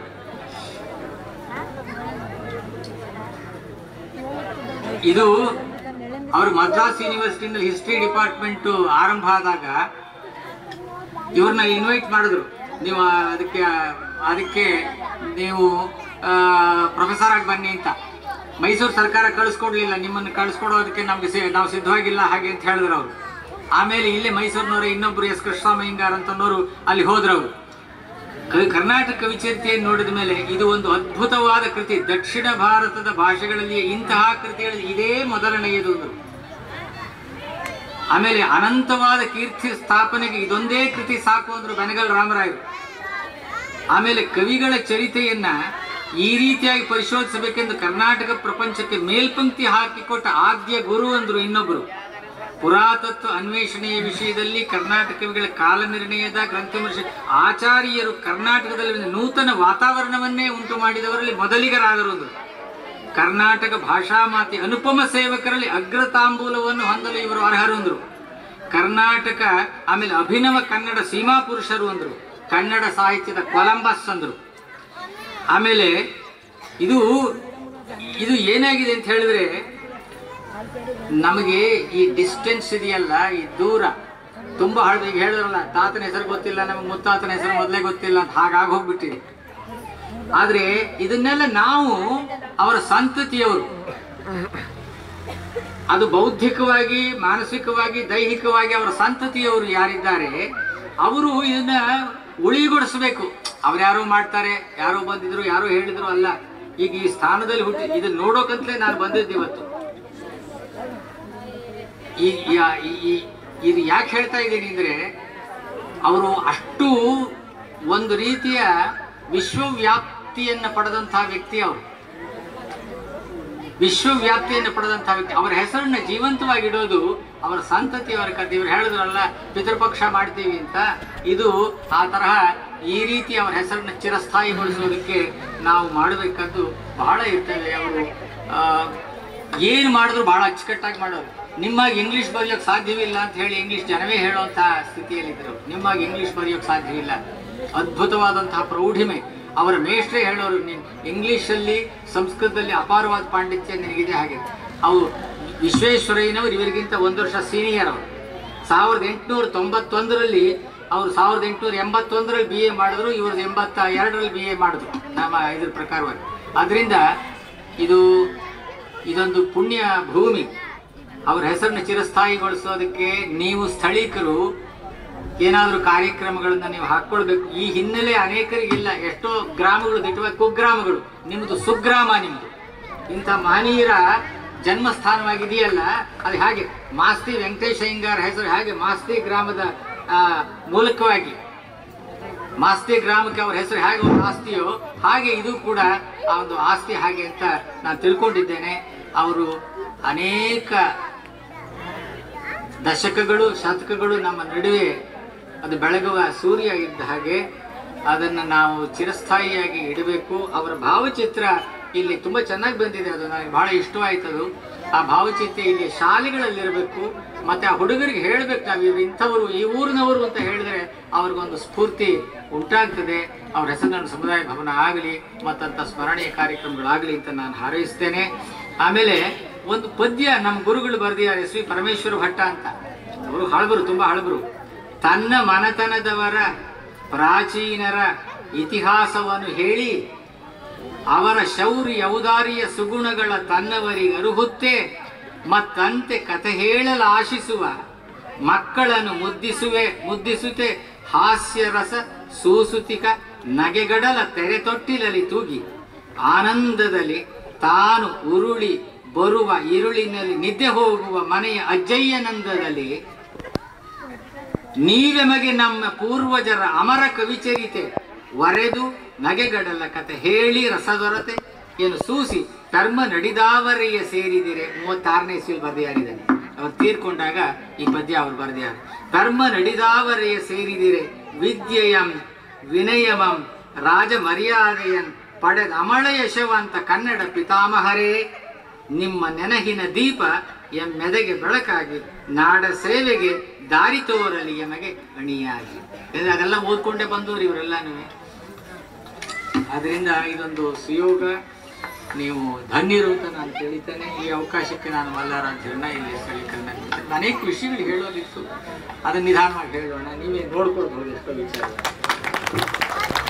ಇದು ಅವರು ಮದ್ರಾಸ್ ಯೂನಿವರ್ಸಿಟಿನಲ್ಲಿ ಹಿಸ್ಟ್ರಿ ಡಿಪಾರ್ಟ್ಮೆಂಟ್ ಆರಂಭ ಆದಾಗ ಇವ್ರನ್ನ ಇನ್ವೈಟ್ ಮಾಡಿದ್ರು ನೀವು ಅದಕ್ಕೆ ಅದಕ್ಕೆ ನೀವು ಪ್ರೊಫೆಸರ್ ಆಗಿ ಬನ್ನಿ ಅಂತ ಮೈಸೂರು ಸರ್ಕಾರ ಕಳಿಸ್ಕೊಡ್ಲಿಲ್ಲ ನಿಮ್ಮನ್ನು ಕಳಿಸ್ಕೊಡೋದಕ್ಕೆ ನಮ್ಗೆ ಸಿ- ನಾವು ಸಿದ್ಧವಾಗಿಲ್ಲ ಹಾಗೆ ಅಂತ ಹೇಳಿದ್ರು ಅವರು ಆಮೇಲೆ ಇಲ್ಲೇ ಮೈಸೂರಿನವರ ಇನ್ನೊಬ್ರು ಎಸ್ ಕೃಷ್ಣರಾಮಯ್ಯಂಗಾರ್ ಅಂತನವರು ಅಲ್ಲಿ ಹೋದ್ರು ಅವರು ಕ- ಕರ್ನಾಟಕ ಕವಿಚರಿತೆಯನ್ನು ನೋಡಿದ ಮೇಲೆ ಇದು ಒಂದು ಅದ್ಭುತವಾದ ಕೃತಿ ದಕ್ಷಿಣ ಭಾರತದ ಭಾಷೆಗಳಲ್ಲಿ ಇಂತಹ ಕೃತಿಗಳಲ್ಲಿ ಇದೇ ಮೊದಲನೆಯದು ಅಂದ್ರು ಆಮೇಲೆ ಅನಂತವಾದ ಕೀರ್ತಿ ಸ್ಥಾಪನೆಗೆ ಇದೊಂದೇ ಕೃತಿ ಸಾಕು ಅಂದ್ರು ಬೆನಗಲ್ ರಾಮರಾಯರು ಆಮೇಲೆ ಕವಿಗಳ ಚರಿತೆಯನ್ನ ಈ ರೀತಿಯಾಗಿ ಪರಿಶೋಧಿಸಬೇಕೆಂದು ಕರ್ನಾಟಕ ಪ್ರಪಂಚಕ್ಕೆ ಮೇಲ್ಪಂಕ್ತಿ ಹಾಕಿಕೊಟ್ಟ ಆದ್ಯ ಗುರು ಅಂದ್ರು ಇನ್ನೊಬ್ಬರು ಪುರಾತತ್ವ ಅನ್ವೇಷಣೆಯ ವಿಷಯದಲ್ಲಿ ಕರ್ನಾಟಕ ಕವಿಗಳ ಕಾಲನಿರ್ಣಯದ ಗ್ರಂಥವಿಮರ್ಶ ಆಚಾರ್ಯರು ಕರ್ನಾಟಕದಲ್ಲಿ ಒಂದು ನೂತನ ವಾತಾವರಣವನ್ನೇ ಉಂಟು ಮಾಡಿದವರಲ್ಲಿ ಮೊದಲಿಗರಾದರು ಅಂದ್ರು ಕರ್ನಾಟಕ ಭಾಷಾ ಮಾತೆ ಅನುಪಮ ಸೇವಕರಲ್ಲಿ ಅಗ್ರತಾಂಬೂಲವನ್ನು ಹೊಂದಲು ಇವರು ಅರ್ಹರು ಅಂದ್ರು ಕರ್ನಾಟಕ ಆಮೇಲೆ ಅಭಿನವ ಕನ್ನಡ ಸೀಮಾ ಪುರುಷರು ಅಂದ್ರು ಕನ್ನಡ ಸಾಹಿತ್ಯದ ಕೊಲಂಬಸ್ ಅಂದ್ರು ಆಮೇಲೆ ಇದು ಇದು ಏನಾಗಿದೆ ಅಂತ ಹೇಳಿದ್ರೆ ನಮಗೆ ಈ ಡಿಸ್ಟೆನ್ಸ್ ಇದೆಯಲ್ಲ ಈ ದೂರ ತುಂಬಾ ಹಳದ ಈಗ ಹೇಳಿದ್ರಲ್ಲ ತಾತನ ಹೆಸರು ಗೊತ್ತಿಲ್ಲ ನಮಗೆ ಮುತ್ತಾತನ ಹೆಸರು ಮೊದಲೇ ಗೊತ್ತಿಲ್ಲ ಅಂತ ಹಾಗಾಗಿ ಹೋಗ್ಬಿಟ್ಟಿದೆ ಆದ್ರೆ ಇದನ್ನೆಲ್ಲ ನಾವು ಅವರ ಸಂತತಿಯವರು ಅದು ಬೌದ್ಧಿಕವಾಗಿ ಮಾನಸಿಕವಾಗಿ ದೈಹಿಕವಾಗಿ ಅವರ ಸಂತತಿಯವರು ಯಾರಿದ್ದಾರೆ ಅವರು ಇದನ್ನ ಉಳಿಗೊಳಿಸಬೇಕು ಅವ್ರ್ಯಾರೋ ಮಾಡ್ತಾರೆ ಯಾರೋ ಬಂದಿದ್ರು ಯಾರೋ ಹೇಳಿದ್ರು ಅಲ್ಲ ಈಗ ಈ ಸ್ಥಾನದಲ್ಲಿ ಹುಟ್ಟಿ ಇದನ್ನ ನೋಡೋಕಂತಲೇ ನಾನು ಬಂದಿದ್ದೆ ಇವತ್ತು ಈ ಯಾ- ಈ- ಈ- ಇದು ಯಾಕೆ ಹೇಳ್ತಾ ಇದ್ದೀನಿ ಅಂದ್ರೆ ಅವರು ಅಷ್ಟು ಒಂದು ರೀತಿಯ ವಿಶ್ವವ್ಯಾಪ್ತಿಯನ್ನ ಪಡೆದಂತಹ ವ್ಯಕ್ತಿ ಅವರು ವಿಶ್ವವ್ಯಾಪ್ತಿಯನ್ನು ಪಡೆದಂತಹ ವ್ಯಕ್ತಿ ಅವರ ಹೆಸರನ್ನ ಜೀವಂತವಾಗಿ ಇಡೋದು ಅವರ ಸಂತತಿಯವರ ಕಥೆ ಇವ್ರು ಹೇಳಿದ್ರಲ್ಲ ಪಿತೃಪಕ್ಷ ಮಾಡ್ತೀವಿ ಅಂತ ಇದು ಆ ತರಹ ಈ ರೀತಿ ಅವರ ಹೆಸರನ್ನ ಚಿರಸ್ಥಾಯಿಗೊಳಿಸೋದಕ್ಕೆ ನಾವು ಮಾಡಬೇಕಾದ್ದು ಬಹಳ ಇರ್ತವೆ ಅವರು ಏನು ಮಾಡಿದ್ರು ಬಹಳ ಅಚ್ಚುಕಟ್ಟಾಗಿ ಮಾಡೋರು ನಿಮ್ಮಾಗಿ ಇಂಗ್ಲಿಷ್ ಬರೆಯೋಕೆ ಸಾಧ್ಯವಿಲ್ಲ ಅಂತ ಹೇಳಿ ಇಂಗ್ಲಿಷ್ ಜನವೇ ಹೇಳುವಂಥ ಸ್ಥಿತಿಯಲ್ಲಿದ್ದರು ನಿಮ್ಮಾಗಿ ಇಂಗ್ಲಿಷ್ ಬರೆಯೋಕೆ ಸಾಧ್ಯವಿಲ್ಲ ಅದ್ಭುತವಾದಂತಹ ಪ್ರೌಢಿಮೆ ಅವರ ಮೇಷ್ಟ್ರೇ ಹೇಳೋರು ನೀನು ಇಂಗ್ಲಿಷಲ್ಲಿ ಸಂಸ್ಕೃತದಲ್ಲಿ ಅಪಾರವಾದ ಪಾಂಡಿತ್ಯ ನಿನಗಿದೆ ಹಾಗೆ ಅವು ವಿಶ್ವೇಶ್ವರಯ್ಯನವರು ಇವರಿಗಿಂತ ಒಂದು ವರ್ಷ ಸೀನಿಯರ್ ಅವರು ಸಾವಿರದ ಎಂಟುನೂರ ತೊಂಬತ್ತೊಂದರಲ್ಲಿ ಅವರು ಸಾವಿರದ ಎಂಟುನೂರ ಎಂಬತ್ತೊಂದರಲ್ಲಿ ಬಿ ಎ ಮಾಡಿದ್ರು ಇವ್ರದ್ದು ಎಂಬತ್ತ ಎರಡರಲ್ಲಿ ಬಿ ಎ ಮಾಡಿದ್ರು ನಮ್ಮ ಇದ್ರ ಪ್ರಕಾರವಾಗಿ ಅದರಿಂದ ಇದು ಇದೊಂದು ಪುಣ್ಯ ಭೂಮಿ ಅವ್ರ ಹೆಸರನ್ನು ಚಿರಸ್ಥಾಯಿಗೊಳಿಸೋದಕ್ಕೆ ನೀವು ಸ್ಥಳೀಕರು ಏನಾದರೂ ಕಾರ್ಯಕ್ರಮಗಳನ್ನ ನೀವು ಹಾಕ್ಕೊಳ್ಬೇಕು ಈ ಹಿನ್ನೆಲೆ ಅನೇಕರಿಗಿಲ್ಲ ಎಷ್ಟೋ ಗ್ರಾಮಗಳು ದಿಟ್ಟವಾಗಿ ಕುಗ್ರಾಮಗಳು ನಿಮ್ಮದು ಸುಗ್ರಾಮ ನಿಮ್ಮದು ಇಂಥ ಮಹನೀಯರ ಜನ್ಮಸ್ಥಾನವಾಗಿದೆಯಲ್ಲ ಅದು ಹಾಗೆ ಮಾಸ್ತಿ ವೆಂಕಟೇಶ ಅಯ್ಯಂಗಾರ್ ಹೆಸರು ಹಾಗೆ ಮಾಸ್ತಿ ಗ್ರಾಮದ ಆ, ಮೂಲಕವಾಗಿ ಮಾಸ್ತಿ ಗ್ರಾಮಕ್ಕೆ ಅವ್ರ ಹೆಸರು ಹೇಗೆ ಒಂದು ಆಸ್ತಿಯೋ ಹಾಗೆ ಇದು ಕೂಡ ಆ ಒಂದು ಆಸ್ತಿ ಹಾಗೆ ಅಂತ ನಾನು ತಿಳ್ಕೊಂಡಿದ್ದೇನೆ ಅವರು ಅನೇಕ ದಶಕಗಳು ಶತಕಗಳು ನಮ್ಮ ನಡುವೆ ಅದು ಬೆಳಗುವ ಸೂರ್ಯ ಇದ್ದ ಹಾಗೆ ಅದನ್ನು ನಾವು ಚಿರಸ್ಥಾಯಿಯಾಗಿ ಇಡಬೇಕು ಅವರ ಭಾವಚಿತ್ರ ಇಲ್ಲಿ ತುಂಬ ಚೆನ್ನಾಗಿ ಬಂದಿದೆ ಅದು ನನಗೆ ಬಹಳ ಇಷ್ಟವಾಯ್ತು ಅದು ಆ ಭಾವಚಿತ್ರ ಇಲ್ಲಿ ಶಾಲೆಗಳಲ್ಲಿರಬೇಕು ಮತ್ತು ಆ ಹುಡುಗರಿಗೆ ಹೇಳಬೇಕು ನಾವು ಇವ್ರು ಇಂಥವರು ಈ ಊರಿನವರು ಅಂತ ಹೇಳಿದ್ರೆ ಅವ್ರಿಗೊಂದು ಸ್ಫೂರ್ತಿ ಉಂಟಾಗ್ತದೆ ಅವ್ರ ಹೆಸರಿನ ಸಮುದಾಯ ಭವನ ಆಗಲಿ ಮತ್ತಂಥ ಸ್ಮರಣೀಯ ಕಾರ್ಯಕ್ರಮಗಳಾಗಲಿ ಅಂತ ನಾನು ಹಾರೈಸ್ತೇನೆ ಆಮೇಲೆ ಒಂದು ಪದ್ಯ ನಮ್ಮ ಗುರುಗಳು ಬರೆದಿದ್ದಾರೆ ಎಸ್ ವಿ ಪರಮೇಶ್ವರ ಭಟ್ಟ ಅಂತ ಅವರು ಹಳಬರು ತುಂಬ ಹಳಬರು ತನ್ನ ಮನತನದವರ ಪ್ರಾಚೀನರ ಇತಿಹಾಸವನ್ನು ಹೇಳಿ ಅವರ ಶೌರ್ಯ ಔದಾರಿಯ ಸುಗುಣಗಳ ತನ್ನವರಿಗೆ ಅರುಹುತ್ತೆ ಮತ್ತಂತೆ ಕಥೆ ಹೇಳಲು ಆಶಿಸುವ ಮಕ್ಕಳನ್ನು ಮುದ್ದಿಸುವೆ ಮುದ್ದಿಸುತ್ತೆ ಹಾಸ್ಯರಸ ಸೂಸುತಿಕ ನಗೆಗಡಲ ತೆರೆ ತೊಟ್ಟಿಲಲ್ಲಿ ತೂಗಿ ಆನಂದದಲ್ಲಿ ತಾನು ಉರುಳಿ ಬರುವ ಇರುಳಿನಲ್ಲಿ ನಿದ್ದೆ ಹೋಗುವ ಮನೆಯ ಅಜ್ಜಯ್ಯನಂದದಲ್ಲಿ ನೀವೆಮಗೆ ನಮ್ಮ ಪೂರ್ವಜರ ಅಮರ ಕವಿಚರಿತೆ ವರೆದು ನಗೆಗಡಲ ಕತೆ ಹೇಳಿ ರಸದೊರತೆ ಏನು ಸೂಸಿ ಧರ್ಮ ನಡಿದಾವರೆಯ ಸೇರಿದಿರೆ ಮೂವತ್ತಾರನೇ ಇಸ್ವಿಲ್ ಬರೆದಿಯಾರಿದ್ದಾನೆ ಅವ್ರು ತೀರ್ಕೊಂಡಾಗ ಈ ಪದ್ಯ ಅವ್ರು ಬರೆದಿದ್ದಾರೆ ಧರ್ಮ ನಡಿದಾವರೆಯ ಸೇರಿದಿರೆ ವಿದ್ಯೆಯಂ ವಿನಯಮಂ ರಾಜ ಮರ್ಯಾದೆಯನ್ ಪಡೆದ ಅಮಳ ಯಶವಂತ ಕನ್ನಡ ಪಿತಾಮಹರೇ ನಿಮ್ಮ ನೆನಹಿನ ದೀಪ ಎಮ್ಮೆದೆಗೆ ಬೆಳಕಾಗಿ ನಾಡ ಸೇವೆಗೆ ದಾರಿ ತೋರಲಿ ಎಮಗೆ ಅಣಿಯಾಗಿ ಅಂದ್ರೆ ಅದೆಲ್ಲ ಓದ್ಕೊಂಡೇ ಬಂದವರು ಇವರೆಲ್ಲನೂ ಅದರಿಂದ ಇದೊಂದು ಸುಯೋಗ ನೀವು ಧನ್ಯರು ಅಂತ ನಾನು ತಿಳಿತೇನೆ ಈ ಅವಕಾಶಕ್ಕೆ ನಾನು ಮಲ್ಲಾರ ಅಂತ ಹೇಳೋಣ ಇಲ್ಲಿ ಸ್ಥಳೀಕರಣ ಮಾಡ್ತೇನೆ. ಅನೇಕ ವಿಷಯಗಳು ಹೇಳೋದಿತ್ತು ಅದನ್ನ ನಿಧಾನವಾಗಿ ಹೇಳೋಣ ನೀವೇ ನೋಡ್ಕೊಳ್ಬಹುದು ಎಷ್ಟೋ ವಿಚಾರ